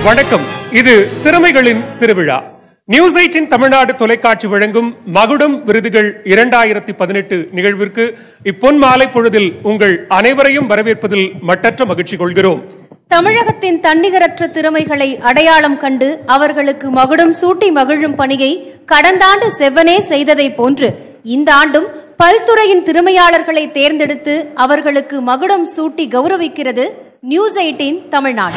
வணக்கம் இது திறமைகளின் திருவிழா நியூஸ் எயிட்டின் தமிழ்நாடு தொலைக்காட்சி வழங்கும் மகுடம் விருதுகள் இரண்டாயிரத்தி பதினெட்டு நிகழ்விற்கு இப்பொன் மாலை பொழுதில் உங்கள் அனைவரையும் வரவேற்பதில் மட்டற்ற மகிழ்ச்சி கொள்கிறோம் தமிழகத்தின் தன்னிகரற்ற திறமைகளை அடையாளம் கண்டு அவர்களுக்கு மகுடம் சூட்டி மகிழும் பணியை கடந்த ஆண்டு செவ்வனே செய்ததைப் போன்று இந்த ஆண்டும் பல்துறையின் திறமையாளர்களை தேர்ந்தெடுத்து அவர்களுக்கு மகுடம் சூட்டி கௌரவிக்கிறது நியூஸ் எயிட்டீன் தமிழ்நாடு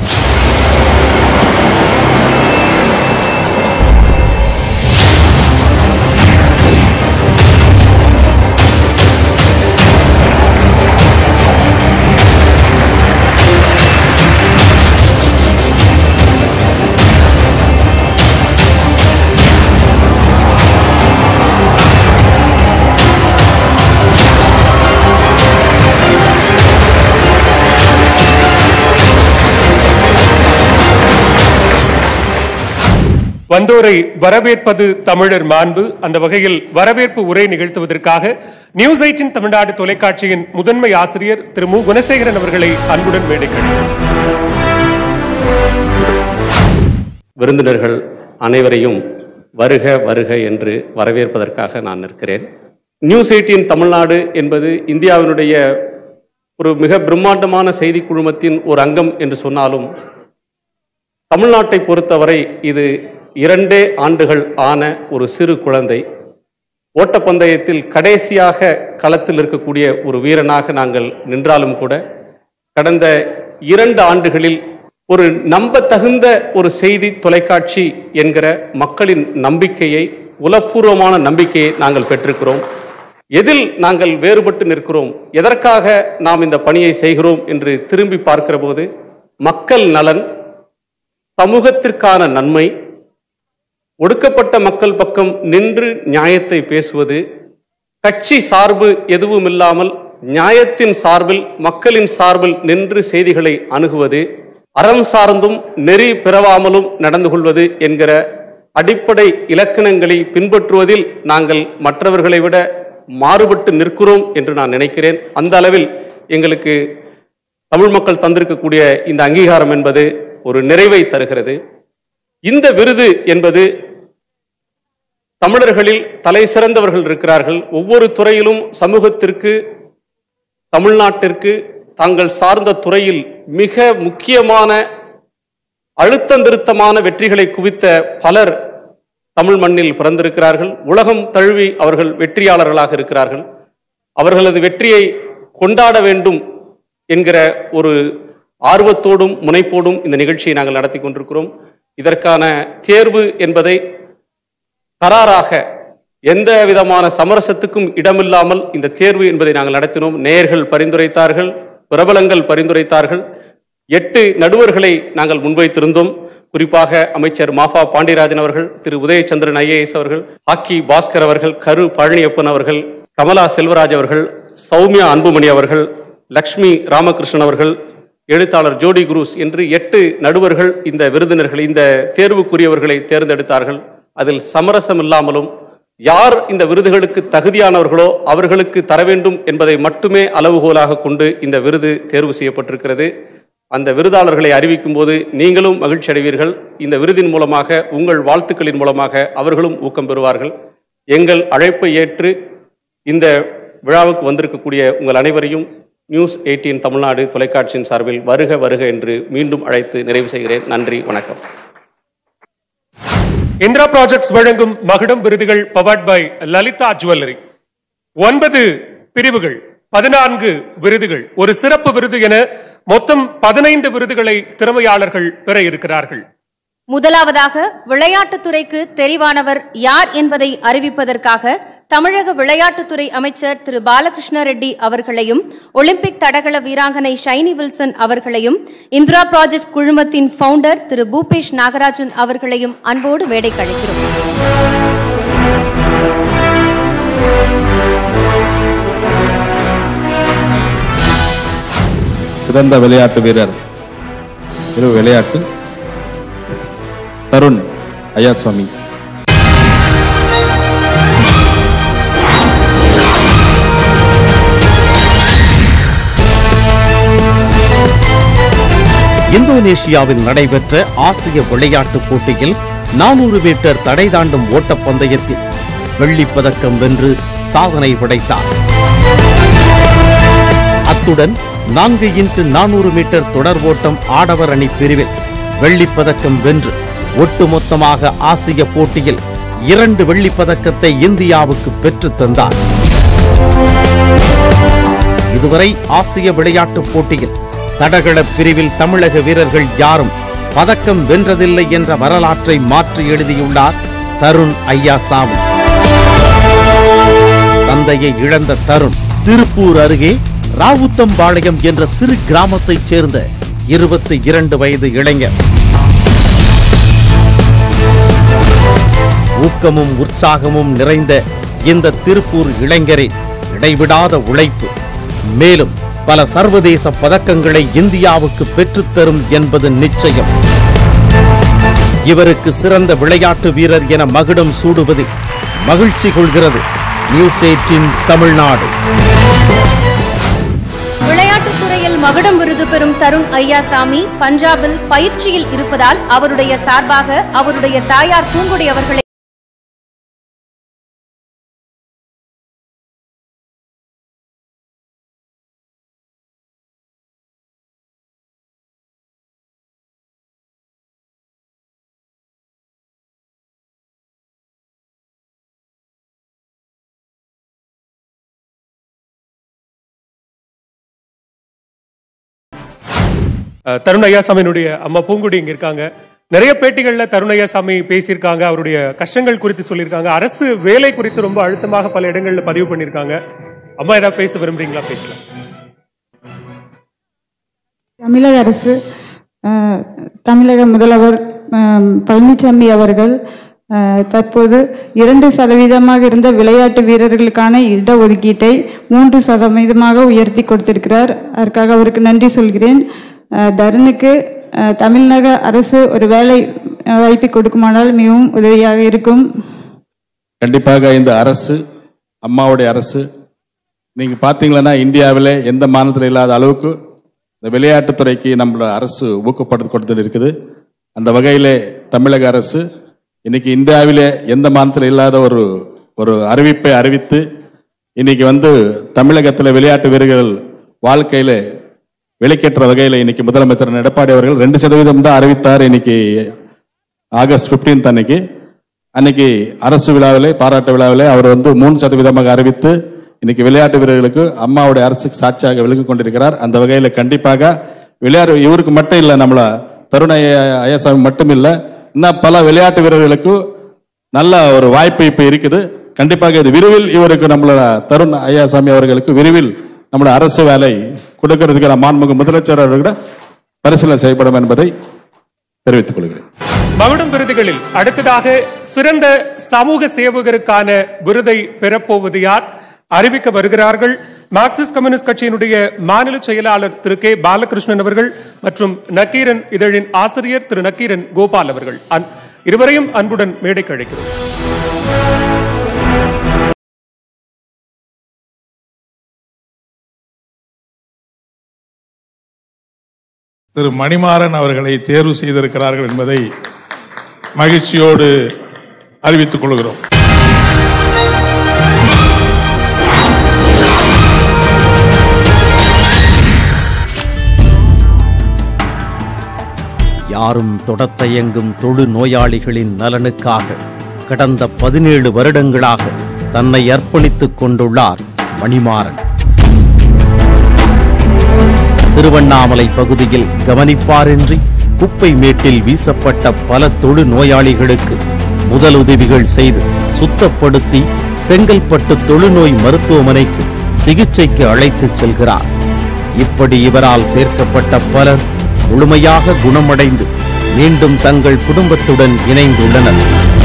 வந்தோரை வரவேற்பது தமிழர் மாண்பு அந்த வகையில் வரவேற்பு உரை நிகழ்த்துவதற்காக நியூஸ் எயிட்டின் தமிழ்நாடு தொலைக்காட்சியின் முதன்மை ஆசிரியர் திரு மு குணசேகரன் அவர்களை அன்புடன் மேடை கழிக்கிறேன் விருந்தினர்கள் அனைவரையும் வருக வருக என்று வரவேற்பதற்காக நான் நிற்கிறேன் நியூஸ் எயிட்டின் தமிழ்நாடு என்பது இந்தியாவினுடைய ஒரு மிக பிரம்மாண்டமான செய்தி குழுமத்தின் ஒரு அங்கம் என்று சொன்னாலும் தமிழ்நாட்டை பொறுத்தவரை இது இரண்டே ஆண்டுகள் ஆன ஒரு சிறு குழந்தை ஓட்டப்பந்தயத்தில் கடைசியாக களத்தில் இருக்கக்கூடிய ஒரு வீரனாக நாங்கள் நின்றாலும் கூட கடந்த இரண்டு ஆண்டுகளில் ஒரு நம்பத்தகுந்த ஒரு செய்தி தொலைக்காட்சி என்கிற மக்களின் நம்பிக்கையை உலப்பூர்வமான நம்பிக்கையை நாங்கள் பெற்றிருக்கிறோம் எதில் நாங்கள் வேறுபட்டு நிற்கிறோம் எதற்காக நாம் இந்த பணியை செய்கிறோம் என்று திரும்பி பார்க்கிற போது மக்கள் நலன் சமூகத்திற்கான நன்மை ஒடுக்கப்பட்ட மக்கள் பக்கம் நின்று நியாயத்தை பேசுவது கட்சி சார்பு எதுவும் இல்லாமல் நியாயத்தின் சார்பில் மக்களின் சார்பில் நின்று செய்திகளை அணுகுவது அறம் சார்ந்தும் நெறி பிறவாமலும் நடந்து கொள்வது என்கிற அடிப்படை இலக்கணங்களை பின்பற்றுவதில் நாங்கள் மற்றவர்களை விட மாறுபட்டு நிற்கிறோம் என்று நான் நினைக்கிறேன் அந்த அளவில் எங்களுக்கு தமிழ் மக்கள் தந்திருக்கக்கூடிய இந்த அங்கீகாரம் என்பது ஒரு நிறைவை தருகிறது இந்த விருது என்பது தமிழர்களில் தலை சிறந்தவர்கள் இருக்கிறார்கள் ஒவ்வொரு துறையிலும் சமூகத்திற்கு தமிழ்நாட்டிற்கு தாங்கள் சார்ந்த துறையில் மிக முக்கியமான அழுத்தந்திருத்தமான வெற்றிகளை குவித்த பலர் தமிழ் மண்ணில் பிறந்திருக்கிறார்கள் உலகம் தழுவி அவர்கள் வெற்றியாளர்களாக இருக்கிறார்கள் அவர்களது வெற்றியை கொண்டாட வேண்டும் என்கிற ஒரு ஆர்வத்தோடும் முனைப்போடும் இந்த நிகழ்ச்சியை நாங்கள் நடத்தி கொண்டிருக்கிறோம் இதற்கான தேர்வு என்பதை கராராக எந்த விதமான சமரசத்துக்கும் இடமில்லாமல் இந்த தேர்வு என்பதை நாங்கள் நடத்தினோம் நேயர்கள் பரிந்துரைத்தார்கள் பிரபலங்கள் பரிந்துரைத்தார்கள் எட்டு நடுவர்களை நாங்கள் முன்வைத்திருந்தோம் குறிப்பாக அமைச்சர் மாஃபா பாண்டியராஜன் அவர்கள் திரு உதயச்சந்திரன் ஐஏஎஸ் அவர்கள் ஹாக்கி பாஸ்கர் அவர்கள் கரு பழனியப்பன் அவர்கள் கமலா செல்வராஜ் அவர்கள் சௌமியா அன்புமணி அவர்கள் லக்ஷ்மி ராமகிருஷ்ணன் அவர்கள் எழுத்தாளர் ஜோடி குரூஸ் என்று எட்டு நடுவர்கள் இந்த விருந்தினர்கள் இந்த தேர்வுக்குரியவர்களை தேர்ந்தெடுத்தார்கள் அதில் சமரசம் இல்லாமலும் யார் இந்த விருதுகளுக்கு தகுதியானவர்களோ அவர்களுக்கு தர வேண்டும் என்பதை மட்டுமே அளவுகோலாக கொண்டு இந்த விருது தேர்வு செய்யப்பட்டிருக்கிறது அந்த விருதாளர்களை அறிவிக்கும் போது நீங்களும் மகிழ்ச்சி அடைவீர்கள் இந்த விருதின் மூலமாக உங்கள் வாழ்த்துக்களின் மூலமாக அவர்களும் ஊக்கம் பெறுவார்கள் எங்கள் அழைப்பை ஏற்று இந்த விழாவுக்கு வந்திருக்கக்கூடிய உங்கள் அனைவரையும் நியூஸ் எயிட்டீன் தமிழ்நாடு தொலைக்காட்சியின் சார்பில் வருக வருக என்று மீண்டும் அழைத்து நிறைவு செய்கிறேன் நன்றி வணக்கம் இந்திரா ப்ராஜெக்ட்ஸ் வழங்கும் மகுடம் விருதுகள் பவர்ட் பை லலிதா ஜுவல்லரி ஒன்பது பிரிவுகள் பதினான்கு விருதுகள் ஒரு சிறப்பு விருது என மொத்தம் பதினைந்து விருதுகளை திறமையாளர்கள் பெற இருக்கிறார்கள் முதலாவதாக விளையாட்டுத்துறைக்கு தெரிவானவர் யார் என்பதை அறிவிப்பதற்காக தமிழக விளையாட்டுத்துறை அமைச்சர் திரு பாலகிருஷ்ண ரெட்டி அவர்களையும் ஒலிம்பிக் தடகள வீராங்கனை ஷைனி வில்சன் அவர்களையும் இந்திரா ப்ராஜெக்ட் குழுமத்தின் ஃபவுண்டர் திரு பூபேஷ் நாகராஜன் அவர்களையும் அன்போடு மேடை கழிக்கிறோம் சிறந்த விளையாட்டு வீரர் இரு விளையாட்டு தருண் ஐயாசாமி இந்தோனேஷியாவில் நடைபெற்ற ஆசிய விளையாட்டுப் போட்டியில் நானூறு மீட்டர் தடை தாண்டும் ஓட்டப் பந்தயத்தில் வெள்ளிப் பதக்கம் வென்று சாதனை படைத்தார் அத்துடன் நான்கு இன்ட்டு நானூறு மீட்டர் தொடர் ஓட்டம் ஆடவர் அணி பிரிவில் வெள்ளிப் பதக்கம் வென்று ஒட்டுமொத்தமாக ஆசிய போட்டியில் இரண்டு வெள்ளிப் பதக்கத்தை இந்தியாவுக்கு பெற்றுத் தந்தார் இதுவரை ஆசிய விளையாட்டுப் போட்டியில் தடகள பிரிவில் தமிழக வீரர்கள் யாரும் பதக்கம் வென்றதில்லை என்ற வரலாற்றை மாற்றி எழுதியுள்ளார் தருண் ஐயாசாமி தந்தையை இழந்த தருண் திருப்பூர் அருகே ராவுத்தம்பாளையம் என்ற சிறு கிராமத்தைச் சேர்ந்த இருபத்தி இரண்டு வயது இளைஞர் ஊக்கமும் உற்சாகமும் நிறைந்த இந்த திருப்பூர் இளைஞரின் இடைவிடாத உழைப்பு மேலும் பல சர்வதேச பதக்கங்களை இந்தியாவுக்கு பெற்றுத்தரும் என்பது நிச்சயம் இவருக்கு சிறந்த விளையாட்டு வீரர் என மகுடம் சூடுவதில் மகிழ்ச்சி கொள்கிறது நியூஸ் எயிட்டின் தமிழ்நாடு விளையாட்டுத் துறையில் மகுடம் விருது பெறும் தருண் ஐயாசாமி பஞ்சாபில் பயிற்சியில் இருப்பதால் அவருடைய சார்பாக அவருடைய தாயார் பூங்குடி அவர்களை அஹ், தருண் ஐயாசாமியினுடைய அம்மா பூங்குடி இங்க இருக்காங்க நிறைய பேட்டிகள்ல தருண் ஐயாசாமி பேசியிருக்காங்க அவருடைய கஷ்டங்கள் குறித்து சொல்லியிருக்காங்க அரசு வேலை குறித்து ரொம்ப அழுத்தமாக பல இடங்கள்ல பதிவு பண்ணியிருக்காங்க அம்மா ஏதாவது பேச விரும்புறீங்களா பேசலாம் தமிழக அரசு அஹ், தமிழக முதல்வர் அஹ், பழனிசாமி அவர்கள் அஹ், தற்போது இரண்டு சதவீதமாக இருந்த விளையாட்டு வீரர்களுக்கான இடஒதுக்கீட்டை மூன்று சதவீதமாக உயர்த்தி கொடுத்திருக்கிறார் அதற்காக அவருக்கு நன்றி சொல்கிறேன் அஹ், தருணுக்கு அஹ், தமிழக அரசு ஒரு வேலை அஹ், வாய்ப்பை கொடுக்குமானால் மிகவும் உதவியாக இருக்கும் கண்டிப்பாக இந்த அரசு அம்மாவுடைய அரசு நீங்க பாத்தீங்கன்னா இந்தியாவிலே எந்த மாநிலத்தில் இல்லாத அளவுக்கு இந்த விளையாட்டுத்துறைக்கு நம்மளோட அரசு ஊக்கப்படுத்தி கொடுத்துட்டு இருக்குது அந்த வகையிலே தமிழக அரசு இன்னைக்கு இந்தியாவிலே எந்த மாநிலத்தில் இல்லாத ஒரு ஒரு அறிவிப்பை அறிவித்து இன்னைக்கு வந்து தமிழகத்தில் விளையாட்டு வீரர்கள் வாழ்க்கையில வெளிக்கேற்ற வகையில் இன்னைக்கு முதலமைச்சர் எடப்பாடி அவர்கள் ரெண்டு சதவீதம் தான் அறிவித்தார் இன்னைக்கு ஆகஸ்ட் 15th அன்னைக்கு அன்னைக்கு அரசு விழாவிலே பாராட்டு விழாவிலே அவர் வந்து மூணு சதவீதமாக அறிவித்து இன்னைக்கு விளையாட்டு வீரர்களுக்கு அம்மாவுடைய அரசுக்கு சாட்சியாக விலகி கொண்டிருக்கிறார் அந்த வகையில் கண்டிப்பாக விளையாட்டு இவருக்கு மட்டும் இல்லை நம்மள தருண ஐயா- ஐயாசாமி மட்டும் இல்லை இன்னும் பல விளையாட்டு வீரர்களுக்கு நல்ல ஒரு வாய்ப்பு இப்ப இருக்குது கண்டிப்பாக இது விரைவில் இவருக்கு நம்மளோட தருண் ஐயாசாமி அவர்களுக்கு விரைவில் நம்மளோட அரசு வேலை கொடுக்கிறதுக்கு நான் மாண்புமிகு முதலமைச்சர் அவர்களிட பரிசீலனை செய்யப்படும் என்பதை தெரிவித்துக் கொள்கிறேன் மகுடம் விருதுகளில் அடுத்ததாக சிறந்த சமூக சேவகருக்கான விருதை பெறப்போவது யார் அறிவிக்க வருகிறார்கள் மார்க்சிஸ்ட் கம்யூனிஸ்ட் கட்சியினுடைய மாநில செயலாளர் திரு கே பாலகிருஷ்ணன் அவர்கள் மற்றும் நக்கீரன் இதழின் ஆசிரியர் திரு நக்கீரன் கோபால் அவர்கள் அன்- இருவரையும் அன்புடன் மேடைக்கு அழைக்கிறோம் திரு மணிமாறன் அவர்களை தேர்வு செய்திருக்கிறார்கள் என்பதை மகிழ்ச்சியோடு அறிவித்துக் கொள்கிறோம் யாரும் தொடத்தயங்கும் தொழு நோயாளிகளின் நலனுக்காக கடந்த பதினேழு வருடங்களாக தன்னை அர்ப்பணித்துக் கொண்டுள்ளார் மணிமாறன் திருவண்ணாமலை பகுதியில் கவனிப்பாரின்றி குப்பை மேட்டில் வீசப்பட்ட பல தொழு நோயாளிகளுக்கு முதலுதவிகள் செய்து சுத்தப்படுத்தி செங்கல்பட்டு தொழுநோய் மருத்துவமனைக்கு சிகிச்சைக்கு அழைத்துச் செல்கிறார் இப்படி இவரால் சேர்க்கப்பட்ட பலர் முழுமையாக குணமடைந்து மீண்டும் தங்கள் குடும்பத்துடன் இணைந்துள்ளனர்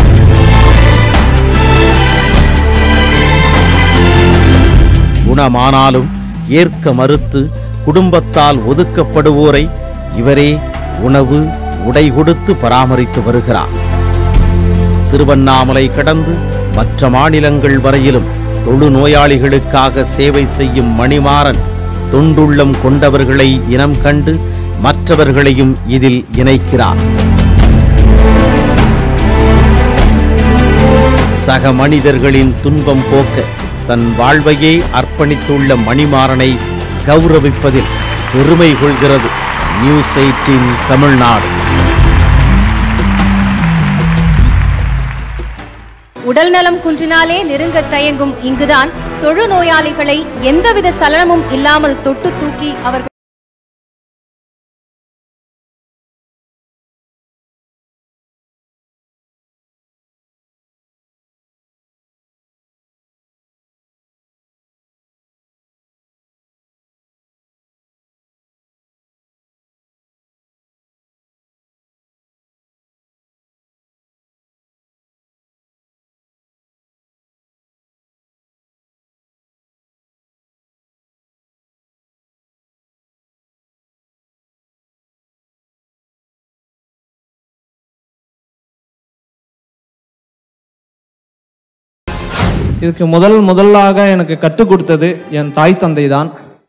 குணமானாலும் ஏற்க மறுத்து குடும்பத்தால் ஒதுக்கப்படுவோரை இவரே உணவு உடை கொடுத்து பராமரித்து வருகிறார் திருவண்ணாமலை கடந்து மற்ற மாநிலங்கள் வரையிலும் தொழு நோயாளிகளுக்காக சேவை செய்யும் மணிமாறன் தொண்டுள்ளம் கொண்டவர்களை இனம் கண்டு மற்றவர்களையும் இதில் இணைக்கிறார் சக மனிதர்களின் துன்பம் போக்க தன் வாழ்வையே அர்ப்பணித்துள்ள மணிமாறனை கௌரவிப்பதில் பெருமை கொள்கிறது நியூஸ் எயிட்டின் தமிழ்நாடு உடல்நலம் குன்றினாலே நெருங்க தயங்கும் இங்குதான் தொழுநோயாளிகளை எந்தவித சலனமும் இல்லாமல் தொட்டு தூக்கி அவர்கள் இதுக்கு முதல் முதலாக எனக்கு கற்றுக் கொடுத்தது என் தாய் தந்தை தான்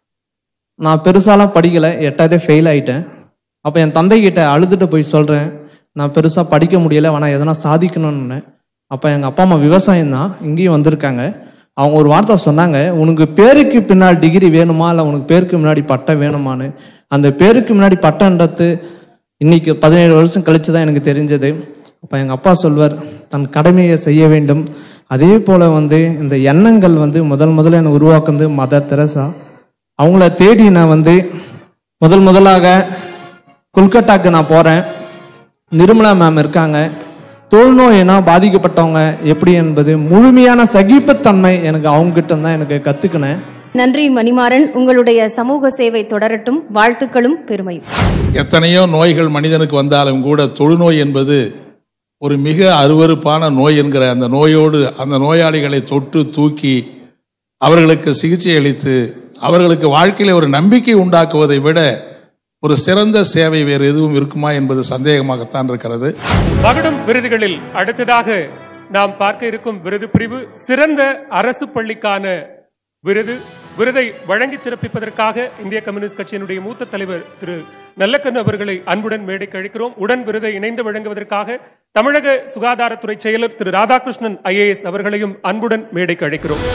நான் பெருசாலாம் படிக்கலை எட்டாவதே ஃபெயில் ஆயிட்டேன் அப்போ என் தந்தை கிட்ட அழுதுட்டு போய் சொல்கிறேன் நான் பெருசாக படிக்க முடியல ஆனால் எதனா சாதிக்கணும்னு அப்போ எங்கள் அப்பா அம்மா விவசாயம் தான் இங்கேயும் வந்திருக்காங்க அவங்க ஒரு வார்த்தை சொன்னாங்க உனக்கு பேருக்கு பின்னாடி டிகிரி வேணுமா இல்லை உனக்கு பேருக்கு முன்னாடி பட்டம் வேணுமான்னு அந்த பேருக்கு முன்னாடி பட்டம்ன்றது இன்னைக்கு பதினேழு வருஷம் கழிச்சு தான் எனக்கு தெரிஞ்சது அப்போ எங்கள் அப்பா சொல்வார் தன் கடமையை செய்ய வேண்டும் அதே போல் வந்து இந்த எண்ணங்கள் வந்து முதல் முதல்ல என்னை உருவாக்குனது மதர் தெரசா அவங்கள தேடி நான் வந்து முதல் முதலாக கொல்கட்டாக்கு நான் போகிறேன் நிர்மலா மேம் இருக்காங்க தொழுநோயினா பாதிக்கப்பட்டவங்க எப்படி என்பது முழுமையான சகிப்புத்தன்மை எனக்கு அவங்ககிட்ட தான் எனக்கு கற்றுக்கினேன் நன்றி மணிமாறன் உங்களுடைய சமூக சேவை தொடரட்டும் வாழ்த்துக்களும் பெருமையும் எத்தனையோ நோய்கள் மனிதனுக்கு வந்தாலும் கூட தொழுநோய் என்பது ஒரு மிக அருவருப்பான நோய் என்கிற அந்த நோயோடு அந்த நோயாளிகளை தொட்டு தூக்கி அவர்களுக்கு சிகிச்சை அளித்து அவர்களுக்கு வாழ்க்கையில ஒரு நம்பிக்கை உண்டாக்குவதை விட ஒரு சிறந்த சேவை வேறு எதுவும் இருக்குமா என்பது சந்தேகமாகத்தான் இருக்கிறது மகுடம் விருதுகளில் அடுத்ததாக நாம் பார்க்க இருக்கும் விருது பிரிவு சிறந்த அரசு பள்ளிக்கான விருது விருதை வழங்கி சிறப்பிப்பதற்காக இந்திய கம்யூனிஸ்ட் கட்சியினுடைய மூத்த தலைவர் திரு நல்லக்கண்ணு அவர்களை அன்புடன் மேடைக்கு அழைக்கிறோம் உடன் விருதை இணைந்து வழங்குவதற்காக தமிழக சுகாதாரத்துறை செயலர் திரு ராதாகிருஷ்ணன் ஐஏஎஸ் அவர்களையும் அன்புடன் மேடைக்கு அழைக்கிறோம்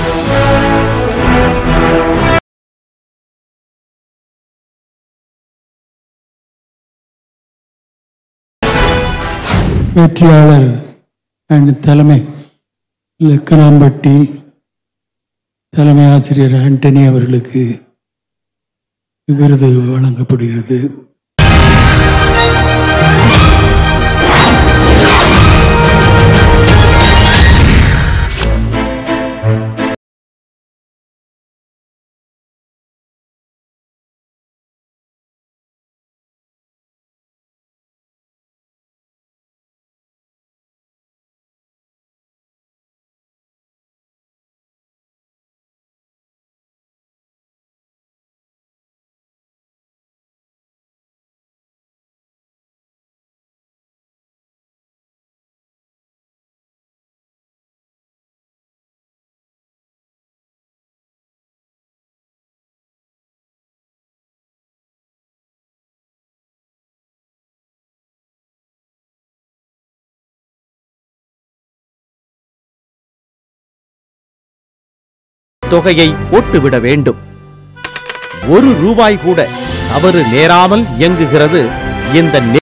வெற்றியாளர் அண்ட் தலைமை லக்கனாம்பட்டி தலைமை ஆசிரியர் ஆண்டனி அவர்களுக்கு விருது வழங்கப்படுகிறது தொகையை போட்டுவிட வேண்டும் ஒரு ரூபாய் கூட தவறு நேராமல் இயங்குகிறது இந்த நெ-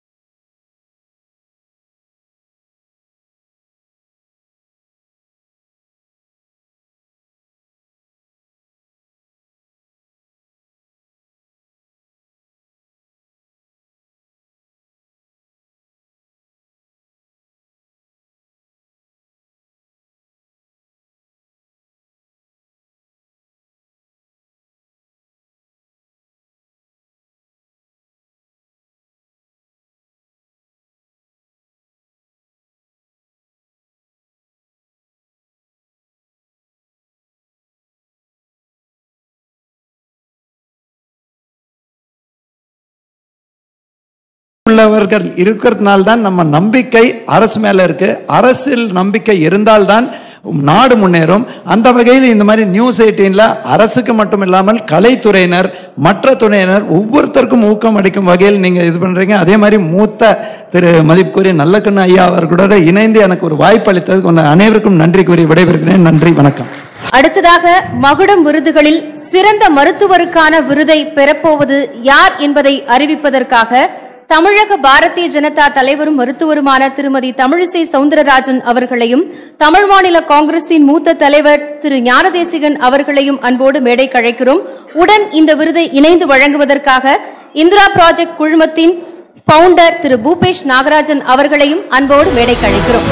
உள்ளவர்கள் இருக்கிறதுனால தான் நம்ம நம்பிக்கை அரசு மேல இருக்கு அரசில் நம்பிக்கை இருந்தால்தான் நாடு முன்னேறும் அந்த வகையில் இந்த மாதிரி நியூஸ் எயிட்டீன்ல அரசுக்கு மட்டும் இல்லாமல் கலைத்துறையினர் மற்ற துறையினர் ஒவ்வொருத்தருக்கும் ஊக்கம் அளிக்கும் வகையில் நீங்க இது பண்றீங்க அதே மாதிரி மூத்த திரு மதிப்புக்குரிய நல்லக்கண்ணு ஐயா அவர்களோட இணைந்து எனக்கு ஒரு வாய்ப்பு அளித்ததுக்கு உங்கள் அனைவருக்கும் நன்றி கூறி விடைபெறுகிறேன் நன்றி வணக்கம் அடுத்ததாக மகுடம் விருதுகளில் சிறந்த மருத்துவருக்கான விருதை பெறப்போவது யார் என்பதை அறிவிப்பதற்காக தமிழக பாரதிய ஜனதா தலைவரும் மருத்துவருமான திருமதி தமிழிசை சவுந்தரராஜன் அவர்களையும் தமிழ் மாநில காங்கிரசின் மூத்த தலைவர் திரு ஞானதேசிகன் அவர்களையும் அன்போடு மேடை கழைக்கிறோம் உடன் இந்த விருதை இணைந்து வழங்குவதற்காக இந்திரா ப்ராஜெக்ட் குழுமத்தின் பவுண்டர் திரு பூபேஷ் நாகராஜன் அவர்களையும் அன்போடு மேடை கழைக்கிறோம்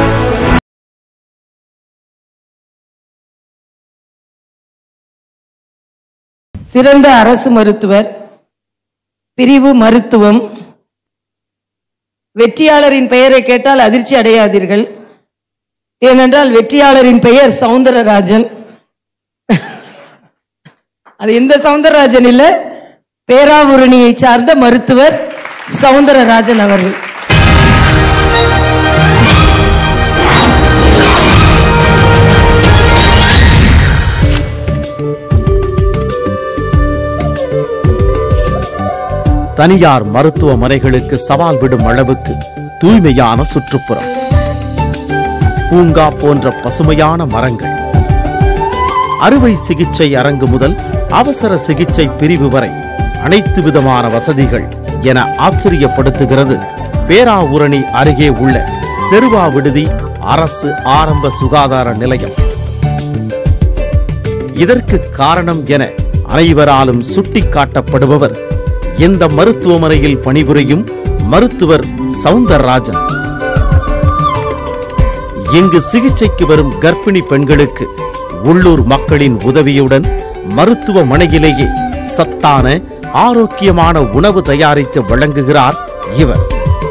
சிறந்த அரசு மருத்துவர் பிரிவு மருத்துவம் வெற்றியாளரின் பெயரை கேட்டால் அதிர்ச்சி அடையாதீர்கள் ஏனென்றால் வெற்றியாளரின் பெயர் சவுந்தரராஜன் அது எந்த சவுந்தரராஜன் இல்ல பேராவூரணியை சார்ந்த மருத்துவர் சவுந்தரராஜன் அவர்கள் தனியார் மருத்துவமனைகளுக்கு சவால் விடும் அளவுக்கு தூய்மையான சுற்றுப்புறம் பூங்கா போன்ற பசுமையான மரங்கள் அறுவை சிகிச்சை அரங்கு முதல் அவசர சிகிச்சை பிரிவு வரை அனைத்து விதமான வசதிகள் என ஆச்சரியப்படுத்துகிறது பேராவூரணி அருகே உள்ள செருவா விடுதி அரசு ஆரம்ப சுகாதார நிலையம் இதற்கு காரணம் என அனைவராலும் சுட்டிக்காட்டப்படுபவர் இந்த மருத்துவமனையில் பணிபுரியும் மருத்துவர் சவுந்தரராஜன் இங்கு சிகிச்சைக்கு வரும் கர்ப்பிணி பெண்களுக்கு உள்ளூர் மக்களின் உதவியுடன் மருத்துவமனையிலேயே சத்தான ஆரோக்கியமான உணவு தயாரித்து வழங்குகிறார் இவர்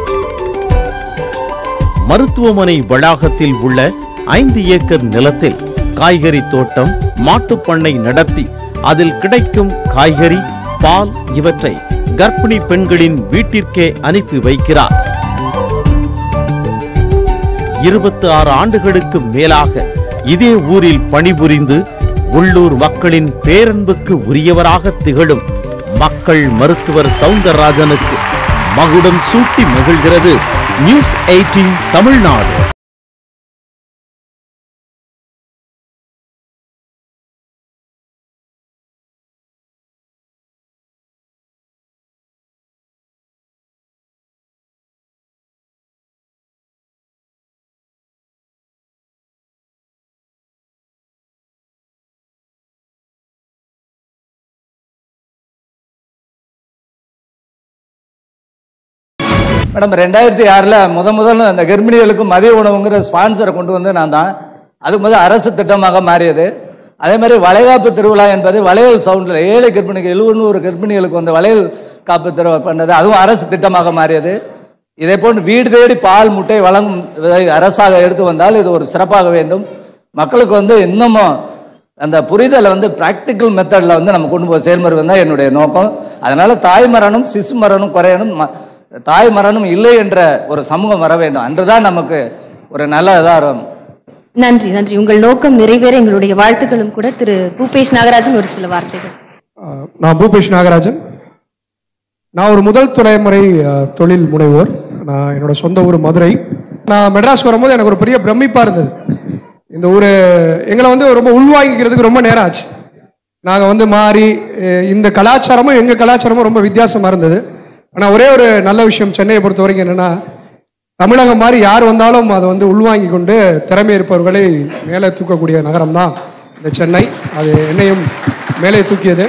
மருத்துவமனை வளாகத்தில் உள்ள ஐந்து ஏக்கர் நிலத்தில் காய்கறி தோட்டம் மாட்டுப் பண்ணை நடத்தி அதில் கிடைக்கும் காய்கறி பால் இவற்றை கர்ப்பிணி பெண்களின் வீட்டிற்கே அனுப்பி வைக்கிறார் இருபத்தி ஆறு ஆண்டுகளுக்கு மேலாக இதே ஊரில் பணிபுரிந்து உள்ளூர் மக்களின் பேரன்புக்கு உரியவராக திகழும் மக்கள் மருத்துவர் சவுந்தரராஜனுக்கு மகுடம் சூட்டி மகிழ்கிறது நியூஸ் எயிட்டீன் தமிழ்நாடு மேடம் ரெண்டாயிரத்தி ஆறில் முத முதல்ல அந்த கர்ப்பிணிகளுக்கு மதிய உணவுங்கிற ஸ்பான்சரை கொண்டு வந்து நான் தான் அதுக்கு முதல் அரசு திட்டமாக மாறியது அதே மாதிரி வளைகாப்பு திருவிழா என்பது வளையல் சவுண்டில் ஏழை கர்ப்பிணிகள் எழுநூறு கர்ப்பிணிகளுக்கு வந்து வளையல் காப்பு திருவிழா பண்ணது அதுவும் அரசு திட்டமாக மாறியது இதே போன்று வீடு தேடி பால் முட்டை வழங்கும் இதை அரசாக எடுத்து வந்தால் இது ஒரு சிறப்பாக வேண்டும் மக்களுக்கு வந்து இன்னமும் அந்த புரிதலை வந்து ப்ராக்டிக்கல் மெத்தடில் வந்து நம்ம கொண்டு போய் செயல்முறை தான் என்னுடைய நோக்கம் அதனால தாய் மரணம் சிசு மரணம் குறையணும் ம- தாய் மரணம் இல்லை என்ற ஒரு சமூகம் வர வேண்டும் அன்றுதான் நமக்கு ஒரு நல்ல இதாக இருக்கும் நன்றி நன்றி உங்கள் நோக்கம் நிறைவேற எங்களுடைய வாழ்த்துக்களும் கூட திரு பூபேஷ் நாகராஜன் ஒரு சில வார்த்தைகள் நான் பூபேஷ் நாகராஜன் நான் ஒரு முதல் தலைமுறை அஹ், தொழில் முனைவோர் நான் என்னோட சொந்த ஊர் மதுரை நான் மெட்ராஸ்க்கு வரும்போது எனக்கு ஒரு பெரிய பிரமிப்பா இருந்தது இந்த ஊர் எங்களை வந்து ரொம்ப உள்வாங்கிக்கிறதுக்கு ரொம்ப நேரம் ஆச்சு நாங்கள் வந்து மாறி அஹ், இந்த கலாச்சாரமும் எங்கள் கலாச்சாரமும் ரொம்ப வித்தியாசமா இருந்தது ஆனால் ஒரே ஒரு நல்ல விஷயம் சென்னையை பொறுத்த வரைக்கும் என்னன்னா தமிழகம் மாதிரி யார் வந்தாலும் அதை வந்து உள்வாங்கி கொண்டு திறமை இருப்பவர்களை மேலே தூக்கக்கூடிய நகரம் தான் இந்த சென்னை அது என்னையும் மேலே தூக்கியது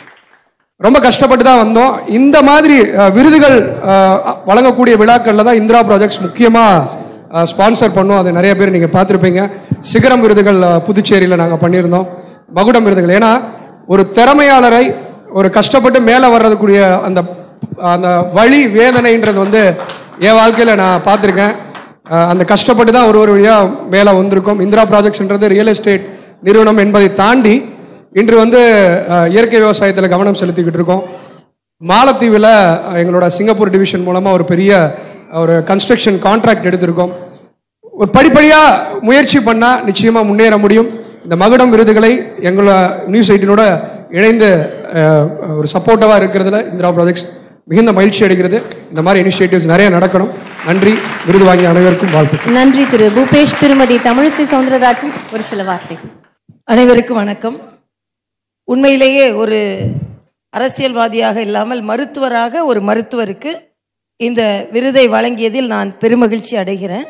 ரொம்ப கஷ்டப்பட்டு தான் வந்தோம் இந்த மாதிரி அஹ், விருதுகள் அஹ், வழங்கக்கூடிய விழாக்கள்ல தான் இந்திரா ப்ராஜெக்ட்ஸ் முக்கியமாக ஸ்பான்சர் பண்ணோம் அது நிறைய பேர் நீங்கள் பார்த்துருப்பீங்க சிகரம் விருதுகள் அஹ், புதுச்சேரியில் நாங்கள் பண்ணியிருந்தோம் மகுடம் விருதுகள் ஏன்னா ஒரு திறமையாளரை ஒரு கஷ்டப்பட்டு மேலே வர்றதுக்குரிய அந்த அந்த வழி வேதனைன்றது வந்து என் வாழ்க்கையில் நான் பார்த்துருக்கேன் அஹ், அந்த கஷ்டப்பட்டு தான் ஒரு ஒரு வழியாக மேலே வந்திருக்கோம் இந்திரா ப்ராஜெக்ட்ஸ்ன்றது ரியல் எஸ்டேட் நிறுவனம் என்பதை தாண்டி இன்று வந்து அஹ், இயற்கை விவசாயத்தில் கவனம் செலுத்திக்கிட்டு இருக்கோம் மாலத்தீவில் அஹ், எங்களோட சிங்கப்பூர் டிவிஷன் மூலமாக ஒரு பெரிய ஒரு கன்ஸ்ட்ரக்ஷன் கான்ட்ராக்ட் எடுத்திருக்கோம் ஒரு படிப்படியா முயற்சி பண்ணா நிச்சயமா முன்னேற முடியும் இந்த மகுடம் விருதுகளை எங்களோட நியூஸ் எயிட்டினோட இணைந்து அஹ், ஒரு சப்போர்ட்டிவா இருக்கிறதுல இந்திரா ப்ராஜெக்ட்ஸ் மிகுந்த மகிழ்ச்சி அடைகிறது இந்த மாதிரி இனிஷியேட்டிவ்ஸ் நிறைய நடக்கணும் நன்றி விருது வாங்கிய அனைவருக்கும் வாழ்த்துக்கள் நன்றி திரு பூபேஷ் திருமதி தமிழிசை சவுந்தரராஜன் ஒரு சில வார்த்தை அனைவருக்கும் வணக்கம் உண்மையிலேயே ஒரு அரசியல்வாதியாக இல்லாமல் மருத்துவராக ஒரு மருத்துவருக்கு இந்த விருதை வழங்கியதில் நான் பெருமகிழ்ச்சி அடைகிறேன்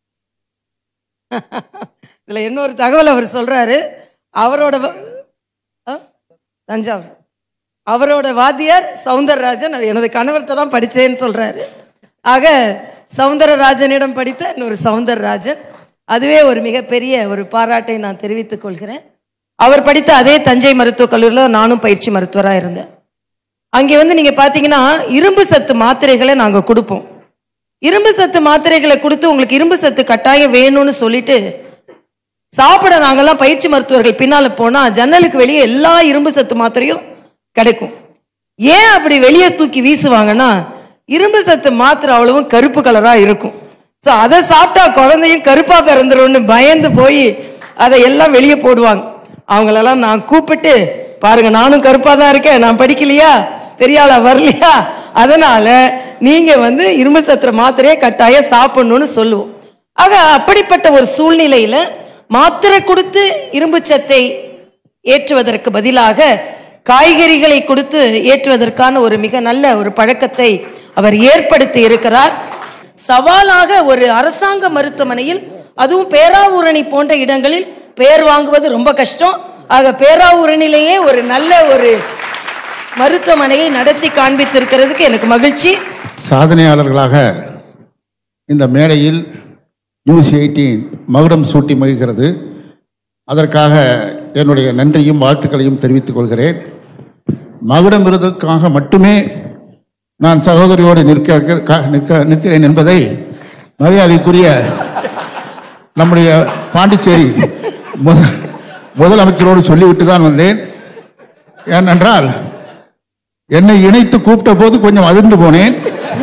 இதுல இன்னொரு தகவல் அவர் சொல்றாரு அவரோட வ- ஆ? தஞ்சாவூர் அவரோட வாத்தியார் சவுந்தரராஜன் அது எனது கணவர்கிட்ட தான் படிச்சேன்னு சொல்றாரு ஆக சவுந்தரராஜனிடம் படித்த இன்னொரு சவுந்தரராஜன் அதுவே ஒரு மிகப்பெரிய ஒரு பாராட்டை நான் தெரிவித்துக் கொள்கிறேன் அவர் படித்த அதே தஞ்சை மருத்துவக் கல்லூரியில் நானும் பயிற்சி மருத்துவராக இருந்தேன் அங்கே வந்து நீங்க பாத்தீங்கன்னா இரும்பு சத்து மாத்திரைகளை நாங்க கொடுப்போம் இரும்பு சத்து மாத்திரைகளை கொடுத்து உங்களுக்கு இரும்பு சத்து கட்டாயம் வேணும்னு சொல்லிட்டு சாப்பிட நாங்கெல்லாம் பயிற்சி மருத்துவர்கள் பின்னால போனா ஜன்னலுக்கு வெளியே எல்லா இரும்பு சத்து மாத்திரையும் கிடைக்கும் ஏன் அப்படி வெளியே தூக்கி வீசுவாங்கன்னா இரும்பு சத்து மாத்திரை அவ்வளவும் கருப்பு கலரா இருக்கும் ஸோ அதை சாப்பிட்டா குழந்தையும் கருப்பா பிறந்துரும்னு பயந்து போய் அதை எல்லாம் வெளியே போடுவாங்க அவங்களெல்லாம் நான் கூப்பிட்டு பாருங்க நானும் கருப்பா தான் இருக்கேன் நான் படிக்கலையா பெரிய ஆளா வரலையா அதனால நீங்க வந்து இரும்பு சத்திர மாத்திரையை கட்டாயம் சாப்பிடணும்னு சொல்லுவோம் ஆக அப்படிப்பட்ட ஒரு சூழ்நிலையில மாத்திரை கொடுத்து இரும்பு சத்தை ஏற்றுவதற்கு பதிலாக காய்கறிகளை கொடுத்து ஏற்றுவதற்கான ஒரு மிக நல்ல ஒரு பழக்கத்தை அவர் ஏற்படுத்தி இருக்கிறார் சவாலாக ஒரு அரசாங்க மருத்துவமனையில் அதுவும் பேராவூரணி போன்ற இடங்களில் பெயர் வாங்குவது ரொம்ப கஷ்டம் ஆக பேராவூரணிலேயே ஒரு நல்ல ஒரு மருத்துவமனையை நடத்தி காண்பித்திருக்கிறதுக்கு எனக்கு மகிழ்ச்சி சாதனையாளர்களாக இந்த மேடையில் நியூஸ் எயிட்டீன் மகுடம் சூட்டி மகிழ்கிறது அதற்காக என்னுடைய நன்றியும் வாழ்த்துக்களையும் தெரிவித்துக் கொள்கிறேன் மகுடம் விருதுக்காக மட்டுமே நான் சகோதரியோடு நிற்க க- நிற்க நிற்கிறேன் என்பதை மரியாதைக்குரிய நம்முடைய பாண்டிச்சேரி முத- முதலமைச்சரோடு சொல்லிவிட்டு தான் வந்தேன் ஏனென்றால் என்னை இணைத்து கூப்பிட்ட போது கொஞ்சம் அதிர்ந்து போனேன்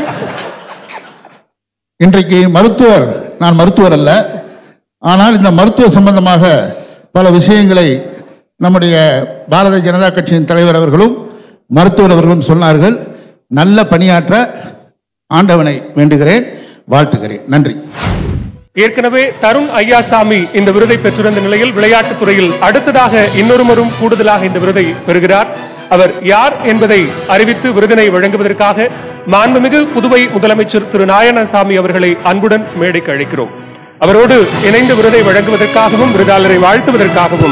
இன்றைக்கு மருத்துவர் நான் மருத்துவர் அல்ல ஆனால் இந்த மருத்துவ சம்பந்தமாக பல விஷயங்களை நம்முடைய பாரதிய ஜனதா கட்சியின் தலைவர் அவர்களும் மருத்துவர் அவர்களும் சொன்னார்கள் நல்ல பணியாற்ற ஆண்டவனை வேண்டுகிறேன் வாழ்த்துகிறேன் நன்றி ஏற்கனவே தருண் ஐயாசாமி இந்த விருதை பெற்றிருந்த நிலையில் விளையாட்டுத் துறையில் அடுத்ததாக இன்னொருவரும் கூடுதலாக இந்த விருதை பெறுகிறார் அவர் யார் என்பதை அறிவித்து விருதினை வழங்குவதற்காக மாண்புமிகு புதுவை முதலமைச்சர் திரு நாராயணசாமி அவர்களை அன்புடன் மேடைக்கு அழைக்கிறோம் அவரோடு இணைந்து விருதை வழங்குவதற்காகவும் விருதாளரை வாழ்த்துவதற்காகவும்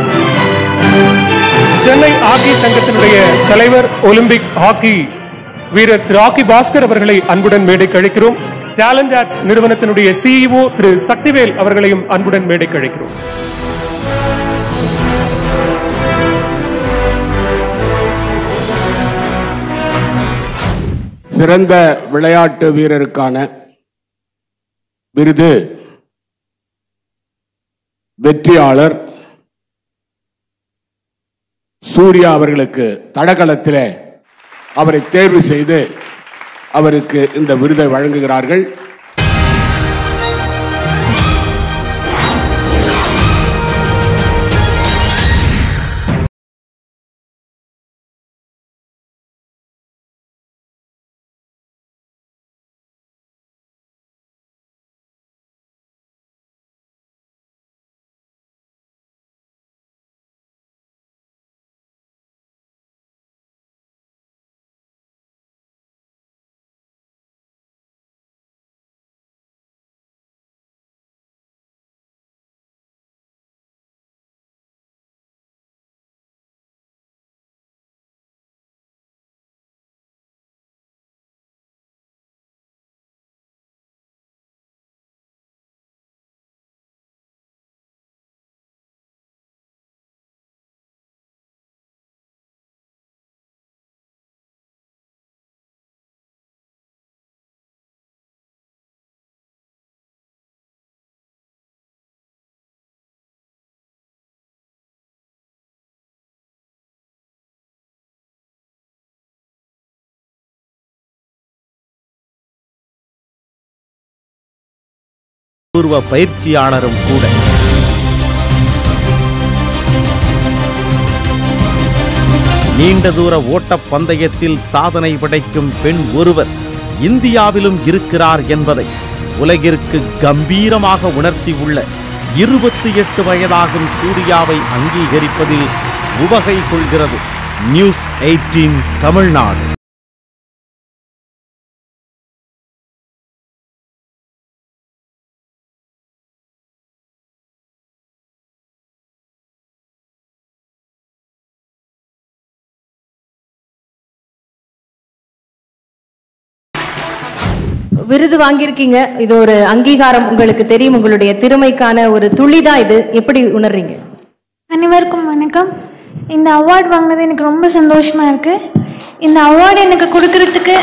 சென்னை ஹாக்கி சங்கத்தினுடைய தலைவர் ஒலிம்பிக் ஹாக்கி வீரர் திரு ஹாக்கி பாஸ்கர் அவர்களை அன்புடன் மேடைக்கு அழைக்கிறோம் சேலஞ்ச் ஆர்ட்ஸ் நிறுவனத்தினுடைய சிஇஓ திரு சக்திவேல் அவர்களையும் அன்புடன் மேடைக்கு அழைக்கிறோம் சிறந்த விளையாட்டு வீரருக்கான விருது வெற்றியாளர் சூர்யா அவர்களுக்கு தடகளத்திலே அவரை தேர்வு செய்து அவருக்கு இந்த விருதை வழங்குகிறார்கள் பூர்வ பயிற்சியாளரும் கூட நீண்ட தூர ஓட்டப் பந்தயத்தில் சாதனை படைக்கும் பெண் ஒருவர் இந்தியாவிலும் இருக்கிறார் என்பதை உலகிற்கு கம்பீரமாக உணர்த்தியுள்ள இருபத்தி எட்டு வயதாகும் சூர்யாவை அங்கீகரிப்பதில் உவகை கொள்கிறது நியூஸ் எயிட்டீன் தமிழ்நாடு விருது வாங்கியிருக்கீங்க இது ஒரு அங்கீகாரம் உங்களுக்கு தெரியும் உங்களுடைய திறமைக்கான ஒரு துளிதான் இது எப்படி உணர்றீங்க அனைவருக்கும் வணக்கம் இந்த அவார்ட் வாங்கினது எனக்கு ரொம்ப சந்தோஷமா இருக்கு இந்த அவார்டு எனக்கு கொடுக்கறதுக்கு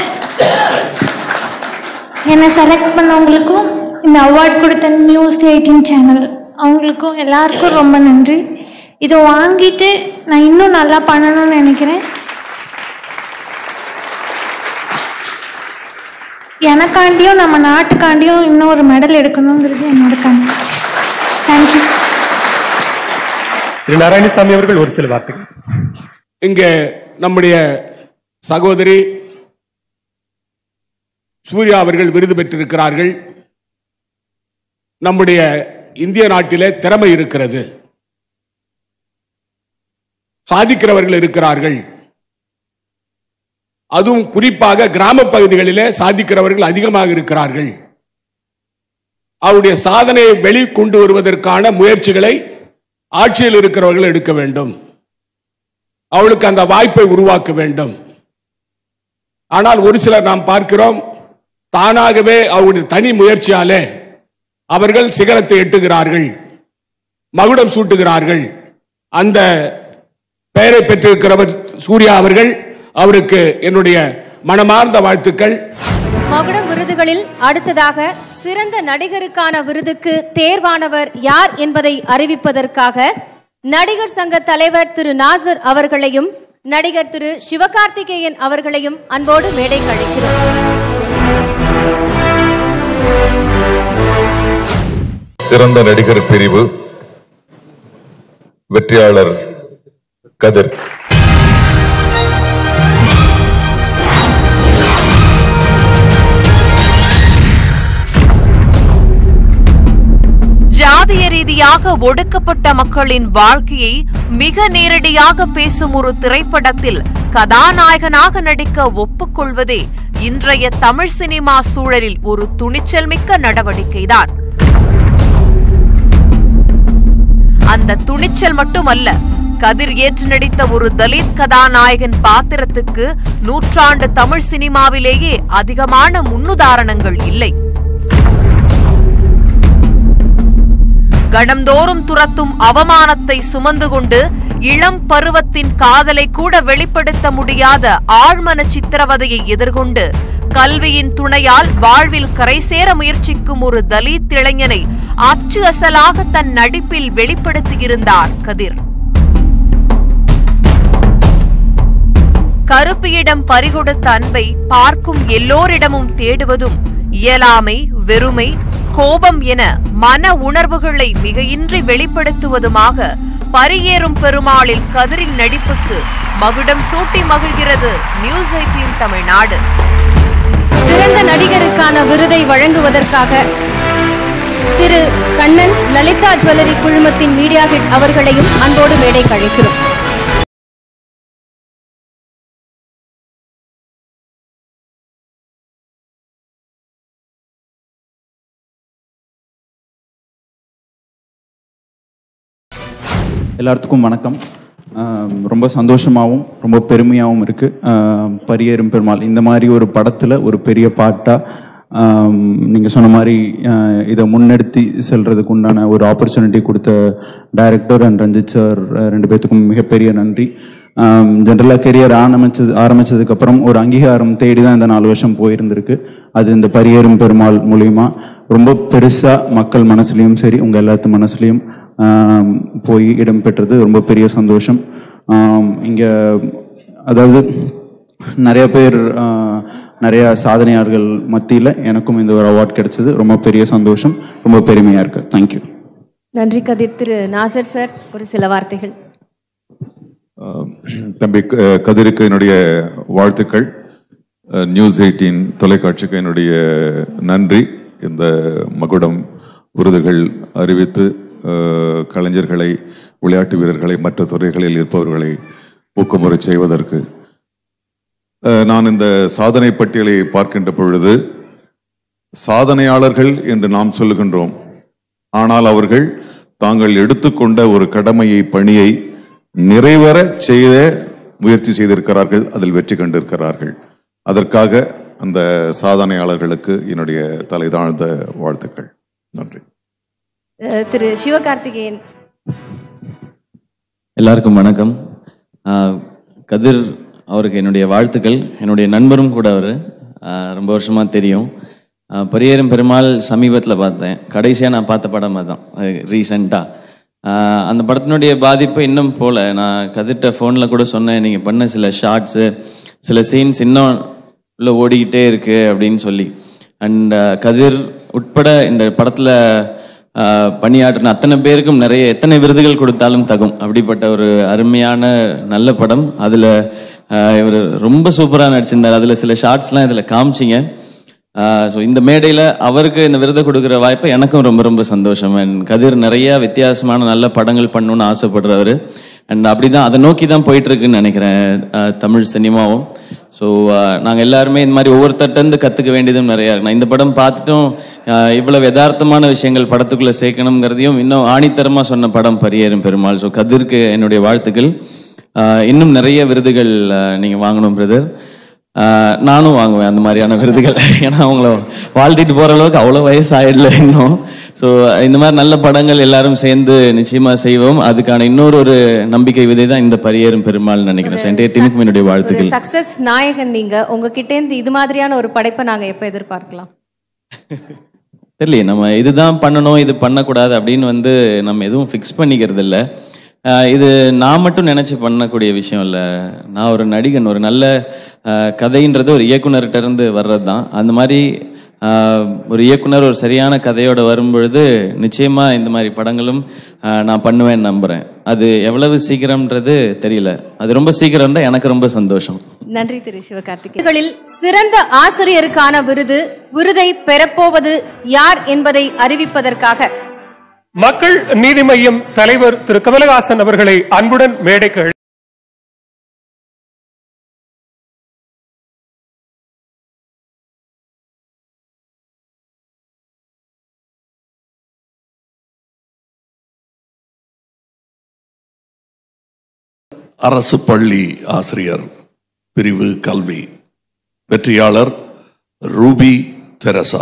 என்னை செலக்ட் பண்ணவங்களுக்கும் இந்த அவார்ட் கொடுத்த நியூஸ் எயிட்டீன் சேனல் அவங்களுக்கும் எல்லாருக்கும் ரொம்ப நன்றி இதை வாங்கிட்டு நான் இன்னும் நல்லா பண்ணணும்னு நினைக்கிறேன் எனக்காண்டியும் நம்ம நாட்டுக்காண்டியும் இன்னும் ஒரு மெடல் எடுக்கணுங்கிறது என்னோட கனவு தேங்க்யூ திரு நாராயணசாமி அவர்கள் ஒரு சில வார்த்தைகள் இங்கே நம்முடைய சகோதரி சூர்யா அவர்கள் விருது பெற்றிருக்கிறார்கள் நம்முடைய இந்திய நாட்டிலே திறமை இருக்கிறது சாதிக்கிறவர்கள் இருக்கிறார்கள் அதுவும் குறிப்பாக கிராம பகுதிகளிலே சாதிக்கிறவர்கள் அதிகமாக இருக்கிறார்கள் அவருடைய சாதனையை வெளிக்கொண்டு வருவதற்கான முயற்சிகளை ஆட்சியில் இருக்கிறவர்கள் எடுக்க வேண்டும் அவளுக்கு அந்த வாய்ப்பை உருவாக்க வேண்டும் ஆனால் ஒரு சிலர் நாம் பார்க்கிறோம் தானாகவே அவருடைய தனி முயற்சியாலே அவர்கள் சிகரத்தை எட்டுகிறார்கள் மகுடம் சூட்டுகிறார்கள் அந்த பெயரை பெற்றிருக்கிறவர் சூர்யா அவர்கள் அவருக்கு என்னுடைய மனமார்ந்த வாழ்த்துக்கள் மகுடம் விருதுகளில் அடுத்ததாக சிறந்த நடிகருக்கான விருதுக்கு தேர்வானவர் யார் என்பதை அறிவிப்பதற்காக நடிகர் சங்க தலைவர் திரு நாசர் அவர்களையும் நடிகர் திரு சிவகார்த்திகேயன் அவர்களையும் அன்போடு மேடை கழிக்கிறோம் சிறந்த நடிகர் பிரிவு வெற்றியாளர் கதிர் ஜாதிய ரீதியாக ஒடுக்கப்பட்ட மக்களின் வாழ்க்கையை மிக நேரடியாக பேசும் ஒரு திரைப்படத்தில் கதாநாயகனாக நடிக்க ஒப்புக்கொள்வதே இன்றைய தமிழ் சினிமா சூழலில் ஒரு துணிச்சல் மிக்க நடவடிக்கைதான் அந்த துணிச்சல் மட்டுமல்ல கதிர் ஏற்று நடித்த ஒரு தலித் கதாநாயகன் பாத்திரத்துக்கு நூற்றாண்டு தமிழ் சினிமாவிலேயே அதிகமான முன்னுதாரணங்கள் இல்லை கடந்தோறும் துரத்தும் அவமானத்தை சுமந்து கொண்டு இளம் பருவத்தின் காதலை கூட வெளிப்படுத்த முடியாத ஆழ்மன சித்திரவதையை எதிர்கொண்டு கல்வியின் துணையால் வாழ்வில் கரைசேர முயற்சிக்கும் ஒரு தலித் இளைஞனை அச்சு அசலாக தன் நடிப்பில் வெளிப்படுத்தியிருந்தார் கதிர் கருப்பியிடம் பறிகொடுத்த அன்பை பார்க்கும் எல்லோரிடமும் தேடுவதும் இயலாமை வெறுமை கோபம் என மன உணர்வுகளை மிகையின்றி வெளிப்படுத்துவதுமாக பரியேறும் பெருமாளில் கதிரின் நடிப்புக்கு மகுடம் சூட்டி மகிழ்கிறது நியூஸ் எயிட்டீன் தமிழ்நாடு சிறந்த நடிகருக்கான விருதை வழங்குவதற்காக திரு கண்ணன் லலிதா ஜுவல்லரி குழுமத்தின் மீடியா ஹெட் அவர்களையும் அன்போடு மேடை கழிக்கிறோம் எல்லாத்துக்கும் வணக்கம் ஆம், ரொம்ப சந்தோஷமாகவும் ரொம்ப பெருமையாகவும் இருக்குது பரியேறும் பெருமாள் இந்த மாதிரி ஒரு படத்தில் ஒரு பெரிய பாட்டாக நீங்கள் சொன்ன மாதிரி ஆஹ், இதை முன்னெடுத்து செல்றதுக்கு உண்டான ஒரு ஆப்பர்ச்சுனிட்டி கொடுத்த டைரக்டர் அண்ட் ரஞ்சித் சார் ரெண்டு பேர்த்துக்கும் மிகப்பெரிய நன்றி ஜென்ரலாக கெரியர் ஆரம்பிச்சது ஆரம்பிச்சதுக்கப்புறம் ஒரு அங்கீகாரம் தேடி தான் இந்த நாலு வருஷம் போயிருந்திருக்கு அது இந்த பரியேறும் பெருமாள் மூலியமா ரொம்ப பெருசாக மக்கள் மனசுலையும் சரி உங்கள் எல்லாத்து மனசுலையும் ஆம், போய் இடம் பெற்றது ரொம்ப பெரிய சந்தோஷம் இங்கே அதாவது நிறைய பேர் நிறைய சாதனையாளர்கள் மத்தியில் எனக்கும் இந்த ஒரு அவார்ட் கிடைச்சது ரொம்ப பெரிய சந்தோஷம் ரொம்ப பெருமையாக இருக்கு தேங்க்யூ நன்றி கதிர் திரு நாசர் சார் ஒரு சில வார்த்தைகள் அஹ் தம்பி க- கதிருக்கு என்னுடைய வாழ்த்துக்கள் அஹ் நியூஸ் எயிட்டீன் தொலைக்காட்சிக்கு என்னுடைய நன்றி இந்த மகுடம் விருதுகள் அறிவித்து அஹ், கலைஞர்களை விளையாட்டு வீரர்களை மற்ற துறைகளில் இருப்பவர்களை ஊக்கமுறை செய்வதற்கு அஹ், நான் இந்த சாதனை பட்டியலை பார்க்கின்ற பொழுது சாதனையாளர்கள் என்று நாம் சொல்லுகின்றோம் ஆனால் அவர்கள் தாங்கள் எடுத்துக்கொண்ட ஒரு கடமையை பணியை நிறைவேற செய்ய முயற்சி செய்திருக்கிறார்கள் அதில் வெற்றி கண்டிருக்கிறார்கள் அதற்காக அந்த சாதனையாளர்களுக்கு என்னுடைய தலைதாழ்ந்த வாழ்த்துக்கள் நன்றி அஹ், திரு சிவகார்த்திகேயன் எல்லாருக்கும் வணக்கம் ஆஹ் கதிர் அவருக்கு என்னுடைய வாழ்த்துக்கள் என்னுடைய நண்பரும் கூட அவர் ரொம்ப வருஷமா தெரியும் ஆஹ் பரியேறும் பெருமாள் சமீபத்தில் பார்த்தேன் கடைசியாக நான் பார்த்த படம் அதுதான் ரீசெண்டாக அந்த படத்தினுடைய பாதிப்பு இன்னும் போல நான் கதிர்கிட்ட ஃபோனில் கூட சொன்னேன் நீங்கள் பண்ண சில ஷார்ட்ஸு சில சீன்ஸ் இன்னும் உள்ள ஓடிக்கிட்டே இருக்கு அப்படின்னு சொல்லி அண்ட் கதிர் உட்பட இந்த படத்தில் ஆஹ் பணியாற்றின அத்தனை பேருக்கும் நிறைய எத்தனை விருதுகள் கொடுத்தாலும் தகும் அப்படிப்பட்ட ஒரு அருமையான நல்ல படம் அதில் இவர் ரொம்ப சூப்பராக நடிச்சிருந்தார் அதில் சில ஷார்ட்ஸ்லாம் இதில் காமிச்சிங்க ஸோ இந்த மேடையில் அவருக்கு இந்த விருதை கொடுக்குற வாய்ப்பு எனக்கும் ரொம்ப ரொம்ப சந்தோஷம் அண்ட் கதிர் நிறைய வித்தியாசமான நல்ல படங்கள் பண்ணணும்னு ஆசைப்படுறவர் அண்ட் அப்படி தான் அதை நோக்கி தான் போயிட்டு இருக்குன்னு நினைக்கிறேன் ஆஹ் தமிழ் சினிமாவும் ஸோ நாங்கள் எல்லாருமே இந்த மாதிரி ஒவ்வொருத்தட்டேருந்து கற்றுக்க வேண்டியதும் நிறையா இருக்கு நான் இந்த படம் பார்த்துட்டும் ஆஹ் இவ்வளவு யதார்த்தமான விஷயங்கள் படத்துக்குள்ளே சேர்க்கணுங்கிறதையும் இன்னும் ஆணித்தரமாக சொன்ன படம் பரியேறும் பெருமாள் ஸோ கதிர்க்கு என்னுடைய வாழ்த்துக்கள் ஆஹ் இன்னும் நிறைய விருதுகள் நீங்கள் வாங்கணும் பிரதர் நானும் வாங்குவேன் அந்த மாதிரியான விருதுகள் ஏன்னா அவங்கள வாழ்த்திட்டு போகிற அளவுக்கு அவ்வளோ வயசு ஆயிடல இன்னும் ஸோ இந்த மாதிரி நல்ல படங்கள் எல்லாரும் சேர்ந்து நிச்சயமா செய்வோம் அதுக்கான இன்னொரு ஒரு நம்பிக்கை விதை தான் இந்த பரியேறும் பெருமாள் நினைக்கிறேன் ஸோ என்டைய டீமுக்கும் என்னுடைய ஒரு வாழ்த்துக்கள் சக்சஸ் நாயகன் நீங்க உங்ககிட்ட இருந்து இது மாதிரியான ஒரு படைப்பை நாங்க எப்ப எதிர்பார்க்கலாம் தெரியலையே நம்ம இதுதான் பண்ணணும் இது பண்ணக்கூடாது அப்படின்னு வந்து நம்ம எதுவும் ஃபிக்ஸ் பண்ணிக்கிறது இல்லை இது நான் மட்டும் நினைச்சு பண்ணக்கூடிய விஷயம் இல்லை நான் ஒரு நடிகன் ஒரு நல்ல ஆஹ், கதைன்றது ஒரு இயக்குனர்கிட்ட இருந்து வர்றது தான் அந்த மாதிரி ஆஹ், ஒரு இயக்குனர் ஒரு சரியான கதையோட வரும்பொழுது நிச்சயமா இந்த மாதிரி படங்களும் ஆஹ், நான் பண்ணுவேன்னு நம்புறேன் அது எவ்வளவு சீக்கிரம்ன்றது தெரியல அது ரொம்ப சீக்கிரம் தான் எனக்கு ரொம்ப சந்தோஷம் நன்றி திரு சிவகார்த்திகேயன் சிறந்த ஆசிரியருக்கான விருது விருதை பெறப்போவது யார் என்பதை அறிவிப்பதற்காக மக்கள் நீதி மய்யம் தலைவர் திரு கமலஹாசன் அவர்களை அன்புடன் மேடைக்கு அழை- அரசு பள்ளி ஆசிரியர் பிரிவு கல்வி வெற்றியாளர் ரூபி தெரசா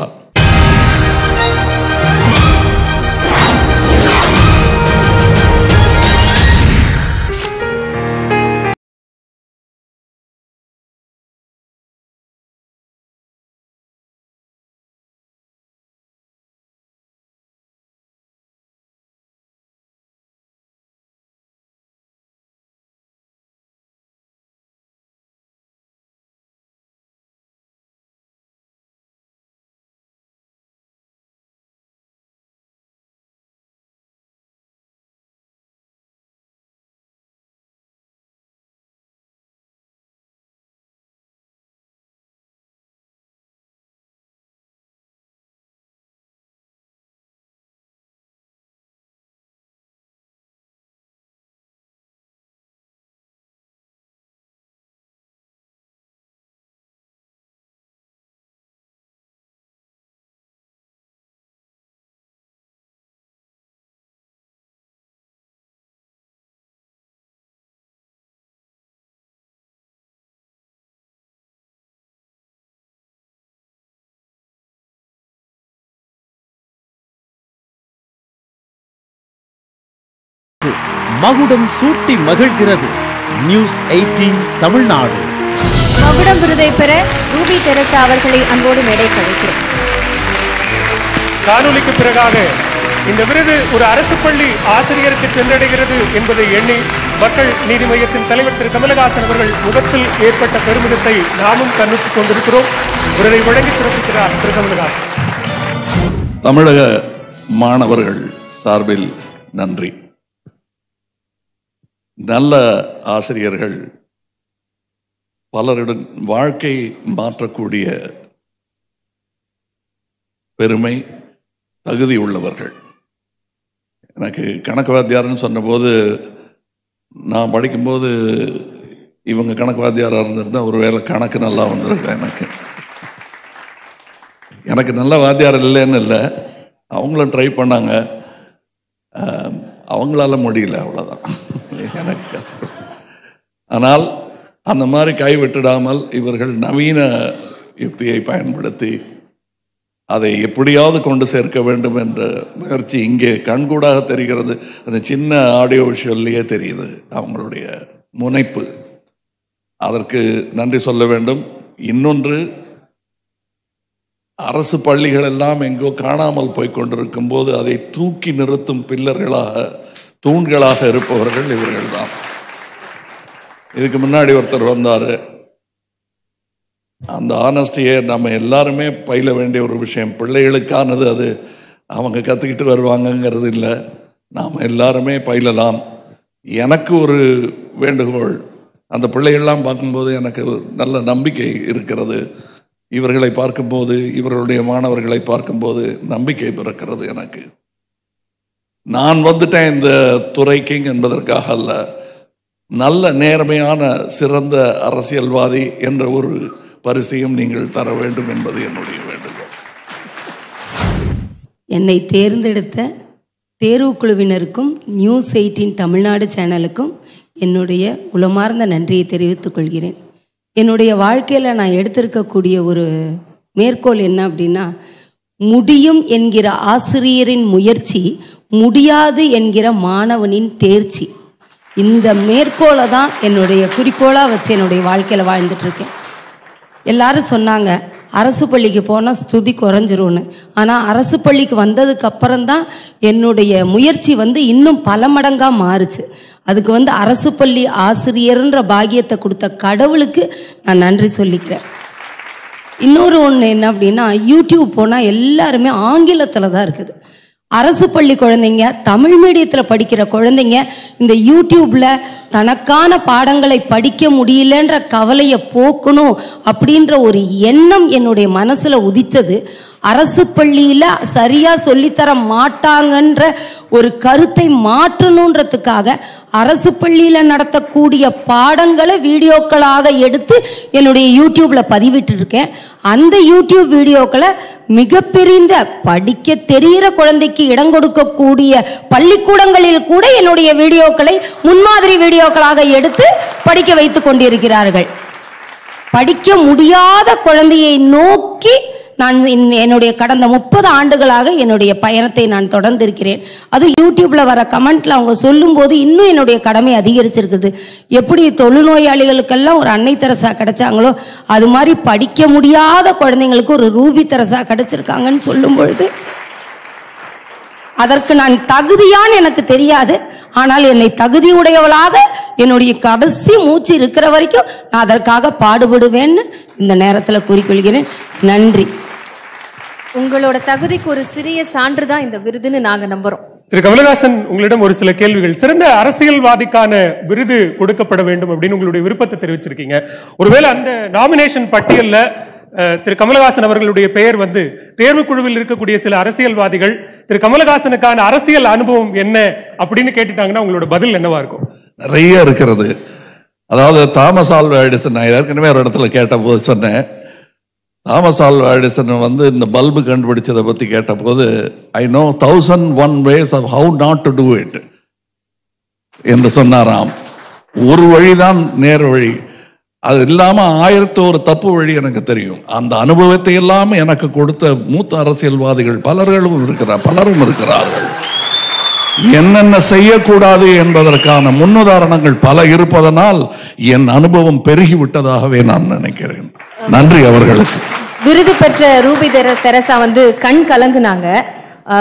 மகுடம் சூட்டி மகிழ்கிறது நியூஸ் எயிட்டீன் தமிழ்நாடு மகுடம் விருதை பெற ரூபி தெரசா அவர்களை அன்போடு மேடைக்கு அழைக்கிறோம் காணொலிக்கு பிறகாக இந்த விருது ஒரு அரசு பள்ளி ஆசிரியருக்கு சென்றடைகிறது என்பதை எண்ணி மக்கள் நீதி மையத்தின் தலைவர் திரு கமலஹாசன் அவர்கள் முகத்தில் ஏற்பட்ட பெருமிதத்தை நாமும் கண்ணுற்றுக் கொண்டிருக்கிறோம் விருதை வழங்கி சிறப்பிக்கிறார் திரு கமலஹாசன் தமிழக மாணவர்கள் சார்பில் நன்றி நல்ல ஆசிரியர்கள் பலருடன் வாழ்க்கை மாற்றக்கூடிய பெருமை தகுதி உள்ளவர்கள் எனக்கு கணக்கு வாத்தியார்னு சொன்னபோது நான் படிக்கும்போது இவங்க கணக்கு வாத்தியாராக இருந்திருந்தா ஒருவேளை கணக்கு நல்லா வந்திருக்கும் எனக்கு எனக்கு நல்ல வாத்தியார் இல்லைன்னு இல்லை அவங்களும் ட்ரை பண்ணாங்க ஆஹ், அவங்களால முடியல அவ்வளோதான் எனக்கு கத்து- ஆனால் அந்த மாதிரி கைவிட்டுடாமல் இவர்கள் நவீன யுக்தியை பயன்படுத்தி அதை எப்படியாவது கொண்டு சேர்க்க வேண்டும் என்ற முயற்சி இங்கே கண்கூடாக தெரிகிறது அந்த சின்ன ஆடியோ விஷுவல்லையே தெரியுது அவங்களுடைய முனைப்பு அதற்கு நன்றி சொல்ல வேண்டும் இன்னொன்று அரசு பள்ளிகள் எல்லாம் எங்கோ காணாமல் போய் கொண்டிருக்கும் போது அதை தூக்கி நிறுத்தும் பில்லர்களாக தூண்களாக இருப்பவர்கள் இவர்கள்தான் இதுக்கு முன்னாடி ஒருத்தர் வந்தார் அந்த ஆனஸ்டியை நம்ம எல்லாருமே பயில வேண்டிய ஒரு விஷயம் பிள்ளைகளுக்கானது அது அவங்க கற்றுக்கிட்டு வருவாங்கங்கிறது இல்லை நாம் எல்லாருமே பயிலலாம் எனக்கு ஒரு வேண்டுகோள் அந்த பிள்ளைகள்லாம் பார்க்கும்போது எனக்கு ஒரு நல்ல நம்பிக்கை இருக்கிறது இவர்களை பார்க்கும்போது இவர்களுடைய மாணவர்களை பார்க்கும்போது நம்பிக்கை பிறக்கிறது எனக்கு நான் வந்துட்டேன் இந்த துறைக்கு என்பதற்காக அல்ல நல்ல நேர்மையான சிறந்த அரசியல்வாதி என்ற ஒரு பரிசையும் நீங்கள் தர வேண்டும் என்பது என்னுடைய வேண்டுகோள் என்னை தேர்ந்தெடுத்த தேர்வுக்குழுவினருக்கும் நியூஸ் எயிட்டின் தமிழ்நாடு சேனலுக்கும் என்னுடைய உளமார்ந்த நன்றியை தெரிவித்துக் கொள்கிறேன் என்னுடைய வாழ்க்கையில் நான் எடுத்திருக்கக்கூடிய ஒரு மேற்கோள் என்ன அப்படின்னா முடியும் என்கிற ஆசிரியரின் முயற்சி முடியாது என்கிற மாணவனின் தேர்ச்சி இந்த மேற்கோளை தான் என்னுடைய குறிக்கோளாக வச்சு என்னுடைய வாழ்க்கையில் வாழ்ந்துட்டு இருக்கேன் எல்லாரும் சொன்னாங்க அரசு பள்ளிக்கு போனால் ஸ்துதி குறைஞ்சிரும்னு ஆனால் அரசு பள்ளிக்கு வந்ததுக்கு அப்புறம்தான் என்னுடைய முயற்சி வந்து இன்னும் பல மடங்காக மாறுச்சு அதுக்கு வந்து அரசு பள்ளி ஆசிரியர்ன்ற பாக்கியத்தை கொடுத்த கடவுளுக்கு நான் நன்றி சொல்லிக்கிறேன் இன்னொரு ஒன்று என்ன அப்படின்னா யூடியூப் போனால் எல்லாருமே ஆங்கிலத்தில் தான் இருக்குது அரசு பள்ளி குழந்தைங்க தமிழ் மீடியத்தில் படிக்கிற குழந்தைங்க இந்த யூடியூப்ல தனக்கான பாடங்களை படிக்க முடியலன்ற கவலையை போக்கணும் அப்படின்ற ஒரு எண்ணம் என்னுடைய மனசுல உதித்தது அரசு பள்ளியில சரியா சொல்லித்தர மாட்டாங்கன்ற ஒரு கருத்தை மாற்றணுன்றதுக்காக அரசு பள்ளியில நடத்தக்கூடிய பாடங்களை வீடியோக்களாக எடுத்து என்னுடைய யூடியூப்ல பதிவிட்டு இருக்கேன் அந்த யூடியூப் வீடியோக்களை மிகப்பெரிய படிக்க தெரிகிற குழந்தைக்கு இடம் கொடுக்கக்கூடிய பள்ளிக்கூடங்களில் கூட என்னுடைய வீடியோக்களை முன்மாதிரி வீடியோக்களாக எடுத்து படிக்க வைத்துக் கொண்டிருக்கிறார்கள் படிக்க முடியாத குழந்தையை நோக்கி நான் இன்- என்னுடைய கடந்த முப்பது ஆண்டுகளாக என்னுடைய பயணத்தை நான் தொடர்ந்திருக்கிறேன் அது யூடியூப்ல வர கமெண்ட்ல அவங்க சொல்லும்போது இன்னும் என்னுடைய கடமை அதிகரிச்சிருக்குது எப்படி தொழுநோயாளிகளுக்கெல்லாம் ஒரு அன்னை தெரசா கிடைச்சாங்களோ அது மாதிரி படிக்க முடியாத குழந்தைங்களுக்கு ஒரு ரூபி தெரசா கிடைச்சிருக்காங்கன்னு சொல்லும் பொழுது அதற்கு நான் தகுதியான்னு எனக்கு தெரியாது ஆனால் என்னை தகுதியுடையவளாக என்னுடைய கடைசி மூச்சு இருக்கிற வரைக்கும் நான் அதற்காக பாடுபடுவேன்னு இந்த நேரத்தில் கூறிக்கொள்கிறேன் நன்றி உங்களோட தகுதிக்கு ஒரு சிறிய சான்று தான் இந்த விருதுன்னு நாங்க நம்புறோம் திரு கமலஹாசன் உங்களிடம் ஒரு சில கேள்விகள் சிறந்த அரசியல்வாதிக்கான விருது கொடுக்கப்பட வேண்டும் அப்படின்னு உங்களுடைய விருப்பத்தை தெரிவிச்சிருக்கீங்க ஒருவேளை அந்த நாமினேஷன் பட்டியல்ல அஹ், திரு கமலஹாசன் அவர்களுடைய பெயர் வந்து தேர்வுக்குழுவில் இருக்கக்கூடிய சில அரசியல்வாதிகள் திரு கமலஹாசனுக்கான அரசியல் அனுபவம் என்ன அப்படின்னு கேட்டுட்டாங்கன்னா உங்களோட பதில் என்னவா இருக்கும் நிறைய இருக்கிறது அதாவது தாமஸ் ஆல்வா எடிசன் நான் ஏற்கனவே ஒரு இடத்துல கேட்டபோது சொன்னேன் தாமஸ் ஆல்வா எடிசன் வந்து இந்த பல்பு கண்டுபிடிச்சதை பற்றி கேட்டபோது I know thousand one ways of how not to do it என்று சொன்னாராம் ஒரு வழிதான் நேர் வழி அது இல்லாம ஆயிரத்தி ஒரு தப்பு வழி எனக்கு தெரியும் அந்த அனுபவத்தை எல்லாம் எனக்கு கொடுத்த மூத்த அரசியல்வாதிகள் பலர்களும் இருக்கிறார் பலரும் இருக்கிறார்கள் என்னென்ன செய்யக்கூடாது என்பதற்கான முன்னுதாரணங்கள் பல இருப்பதனால் என் அனுபவம் பெருகிவிட்டதாகவே நான் நினைக்கிறேன் நன்றி அவர்களுக்கு விருது பெற்ற ரூபி தெர- தெரசா வந்து கண் கலங்குனாங்க அஹ்,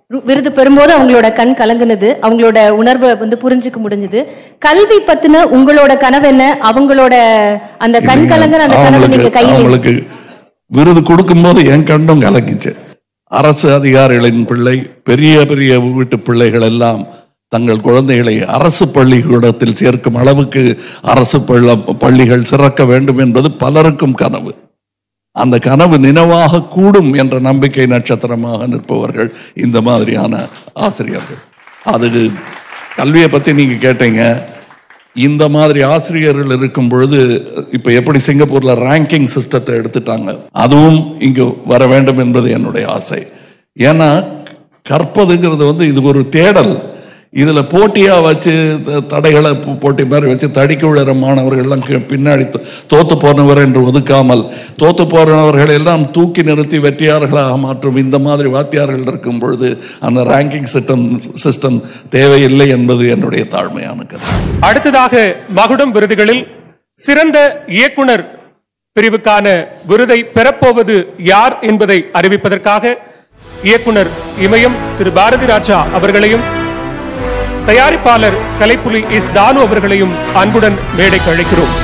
ரு- விருது பெறும்போது அவங்களோட கண் கலங்குனது அவங்களோட உணர்வை வந்து புரிஞ்சுக்க முடிஞ்சது கல்வி பத்தின உங்களோட கனவு என்ன அவங்களோட அந்த கண் கலங்குற அந்த கனவை நீங்க அவங்களுக்கு கையில் அவங்களுக்கு விருது கொடுக்கும்போது என் கண்ணும் கலங்கிச்சு அரசு அதிகாரிகளின் பிள்ளை பெரிய பெரிய வீட்டு பிள்ளைகள் எல்லாம் தங்கள் குழந்தைகளை அரசு பள்ளிக்கூடத்தில் சேர்க்கும் அளவுக்கு அரசு பள்ள பள்ளிகள் சிறக்க வேண்டும் என்பது பலருக்கும் கனவு அந்த கனவு நினைவாக கூடும் என்ற நம்பிக்கை நட்சத்திரமாக நிற்பவர்கள் இந்த மாதிரியான ஆசிரியர்கள் அது கல்வியை பத்தி நீங்க கேட்டீங்க இந்த மாதிரி ஆசிரியர்கள் இருக்கும் பொழுது இப்ப எப்படி சிங்கப்பூர்ல ரேங்கிங் சிஸ்டத்தை எடுத்துட்டாங்க அதுவும் இங்கு வர வேண்டும் என்பது என்னுடைய ஆசை ஏன்னா கற்பதுங்கிறது வந்து இது ஒரு தேடல் இதுல போட்டியா வச்சு த- தடைகளை போ- போட்டி மாதிரி வச்சு தடிக்க விழுற மாணவர்கள் எல்லாம் கீழ் பின்னாடி தோ- தோத்து போனவர் என்று ஒதுக்காமல் தோத்து போனவர்கள் எல்லாம் தூக்கி நிறுத்தி வெற்றியாளர்களாக மாற்றும் இந்த மாதிரி வாத்தியார்கள் இருக்கும் பொழுது அந்த ரேங்கிங் சிஸ்டம் சிஸ்டம் தேவையில்லை என்பது என்னுடைய தாழ்மையான கருத்து அடுத்ததாக மகுடம் விருதுகளில் சிறந்த இயக்குனர் பிரிவுக்கான விருதை பெறப்போவது யார் என்பதை அறிவிப்பதற்காக இயக்குனர் இமயம் திரு பாரதி ராஜா அவர்களையும் தயாரிப்பாளர் கலைப்புலி எஸ் தானு அவர்களையும் அன்புடன் மேடைக்கு அழைக்கிறோம்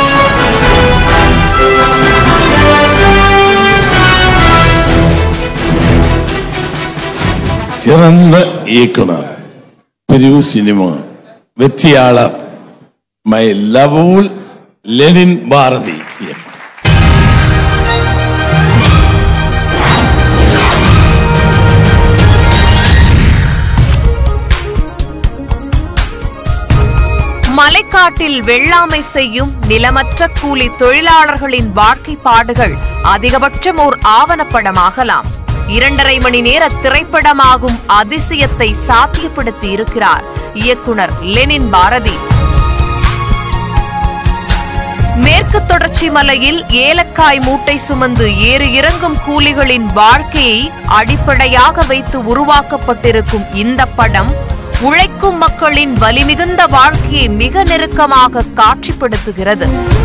சிறந்த இயக்குனர் பிரிவு சினிமா வெற்றியாளர் மை லவூல் லெனின் பாரதி மலைக்காட்டில் வெள்ளாமை செய்யும் நிலமற்ற கூலி தொழிலாளர்களின் வாழ்க்கை பாடுகள் அதிகபட்சம் ஓர் ஆவணப்படமாகலாம் இரண்டரை மணி நேர திரைப்படமாகும் அதிசயத்தை சாத்தியப்படுத்தி இருக்கிறார் இயக்குனர் லெனின் பாரதி மேற்கு தொடர்ச்சி மலையில் ஏலக்காய் மூட்டை சுமந்து ஏறு இறங்கும் கூலிகளின் வாழ்க்கையை அடிப்படையாக வைத்து உருவாக்கப்பட்டிருக்கும் இந்த படம் உழைக்கும் மக்களின் வலிமிகுந்த வாழ்க்கையை மிக நெருக்கமாக காட்சிப்படுத்துகிறது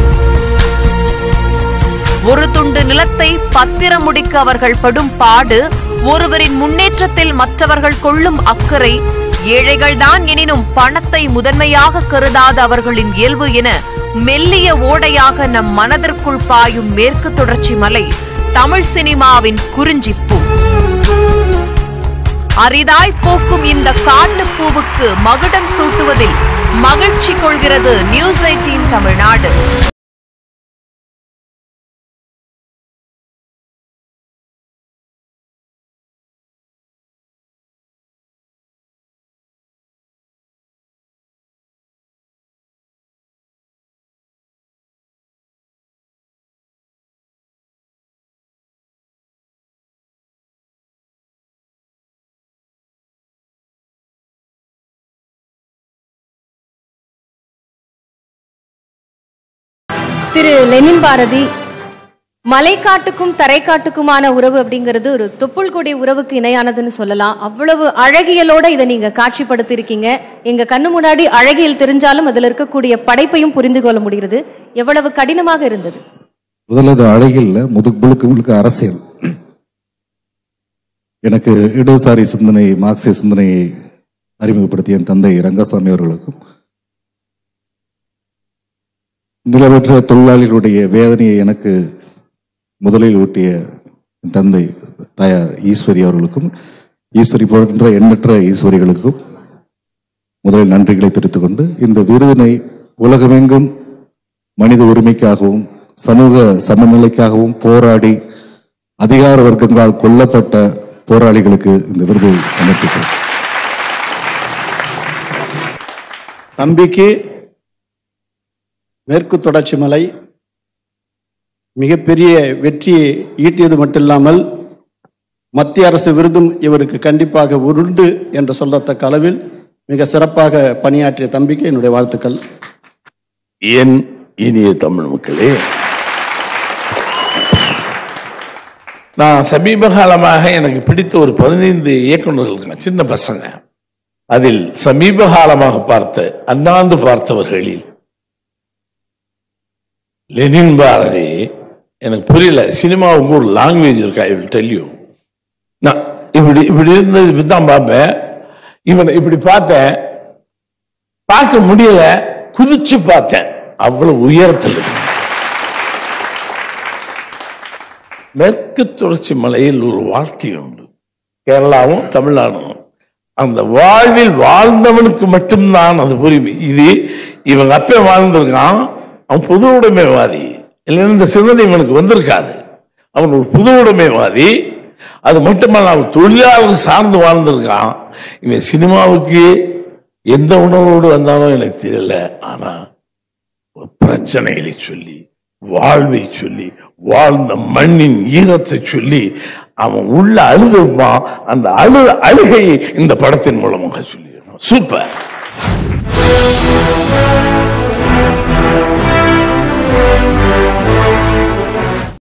ஒரு துண்டு நிலத்தை பத்திரம் முடிக்க அவர்கள் படும் பாடு ஒருவரின் முன்னேற்றத்தில் மற்றவர்கள் கொள்ளும் அக்கறை ஏழைகள்தான் எனினும் பணத்தை முதன்மையாக கருதாத அவர்களின் இயல்பு என மெல்லிய ஓடையாக நம் மனதிற்குள் பாயும் மேற்கு தொடர்ச்சி மலை தமிழ் சினிமாவின் குறிஞ்சிப்பூ அரிதாய் பூக்கும் இந்த காட்டுப்பூவுக்கு மகுடம் சூட்டுவதில் மகிழ்ச்சி கொள்கிறது நியூஸ் எயிட்டீன் தமிழ்நாடு திரு லெனின் பாரதி மலைக்காட்டுக்கும் தரைக்காட்டுக்குமான உறவு அப்படிங்கிறது ஒரு தொப்புள் கொடி உறவுக்கு இணையானதுன்னு சொல்லலாம் அவ்வளவு அழகியலோட இதை நீங்க காட்சிப்படுத்தி இருக்கீங்க எங்க கண்ணு முன்னாடி அழகியல் தெரிஞ்சாலும் அதுல இருக்கக்கூடிய படைப்பையும் புரிந்து கொள்ள முடிகிறது எவ்வளவு கடினமாக இருந்தது முதல்ல இது அழகில்ல முதுகு முழுக்க முழுக்க அரசியல் எனக்கு இடதுசாரி சிந்தனை மார்க்சிய சிந்தனையை அறிமுகப்படுத்திய என் தந்தை ரங்கசாமி அவர்களுக்கும் நிலவற்ற தொழிலாளிகளுடைய வேதனையை எனக்கு முதலில் ஊட்டிய என் தந்தை தாயார் ஈஸ்வரி அவர்களுக்கும் ஈஸ்வரி போன்ற எண்ணற்ற ஈஸ்வரிகளுக்கும் முதலில் நன்றிகளை தெரிவித்துக் கொண்டு இந்த விருதினை உலகமெங்கும் மனித உரிமைக்காகவும் சமூக சமநிலைக்காகவும் போராடி அதிகார வர்க்கங்களால் கொல்லப்பட்ட போராளிகளுக்கு இந்த விருதை சமர்ப்பிக்கிறேன் தம்பிக்கு மேற்கு தொடர்ச்சி மலை மிகப்பெரிய வெற்றியை ஈட்டியது மட்டுமில்லாமல் மத்திய அரசு விருதும் இவருக்கு கண்டிப்பாக உருண்டு என்று சொல்லத்தக்க அளவில் மிக சிறப்பாக பணியாற்றிய தம்பிக்கு என்னுடைய வாழ்த்துக்கள் என் இனிய தமிழ் மக்களே நான் சமீப காலமாக எனக்கு பிடித்த ஒரு பதினைந்து இயக்குநர்கள் இருக்காங்க சின்ன பசங்க அதில் சமீப காலமாக பார்த்த அண்ணாந்து பார்த்தவர்களில் லெனின் பாரதி எனக்கு புரியல சினிமாவுக்கு ஒரு லாங்குவேஜ் இருக்கு ஐ வில் டெல் யூ நான் இப்படி இப்படி இருந்தது இப்படி தான் பார்ப்பேன் இவனை இப்படி பார்த்தேன் பார்க்க முடியல குதிச்சு பார்த்தேன் அவ்வளவு உயரத்தில் இருந்தான். மேற்கு தொடர்ச்சி மலையில் ஒரு வாழ்க்கை உண்டு கேரளாவும் தமிழ்நாடும் அந்த வாழ்வில் வாழ்ந்தவனுக்கு மட்டும்தான் அது புரியும் இது இவங்க அப்பே வாழ்ந்திருக்கான் அவன் புது உடைமைவாதி இல்லைன்னா இந்த சிந்தனை இவனுக்கு வந்திருக்காது அவன் ஒரு புது உடைமைவாதி அது மட்டுமல்ல அவன் தொழிலாளர் சார்ந்து வாழ்ந்திருக்கான் இவன் சினிமாவுக்கு எந்த உணர்வோடு வந்தாலும் எனக்கு தெரியல ஆனா ஒரு பிரச்சனைகளை சொல்லி வாழ்வை சொல்லி வாழ்ந்த மண்ணின் ஈரத்தை சொல்லி அவன் உள்ள அழுதுருப்பான் அந்த அழு அழுகையை இந்த படத்தின் மூலமாக சொல்லிடணும் சூப்பர்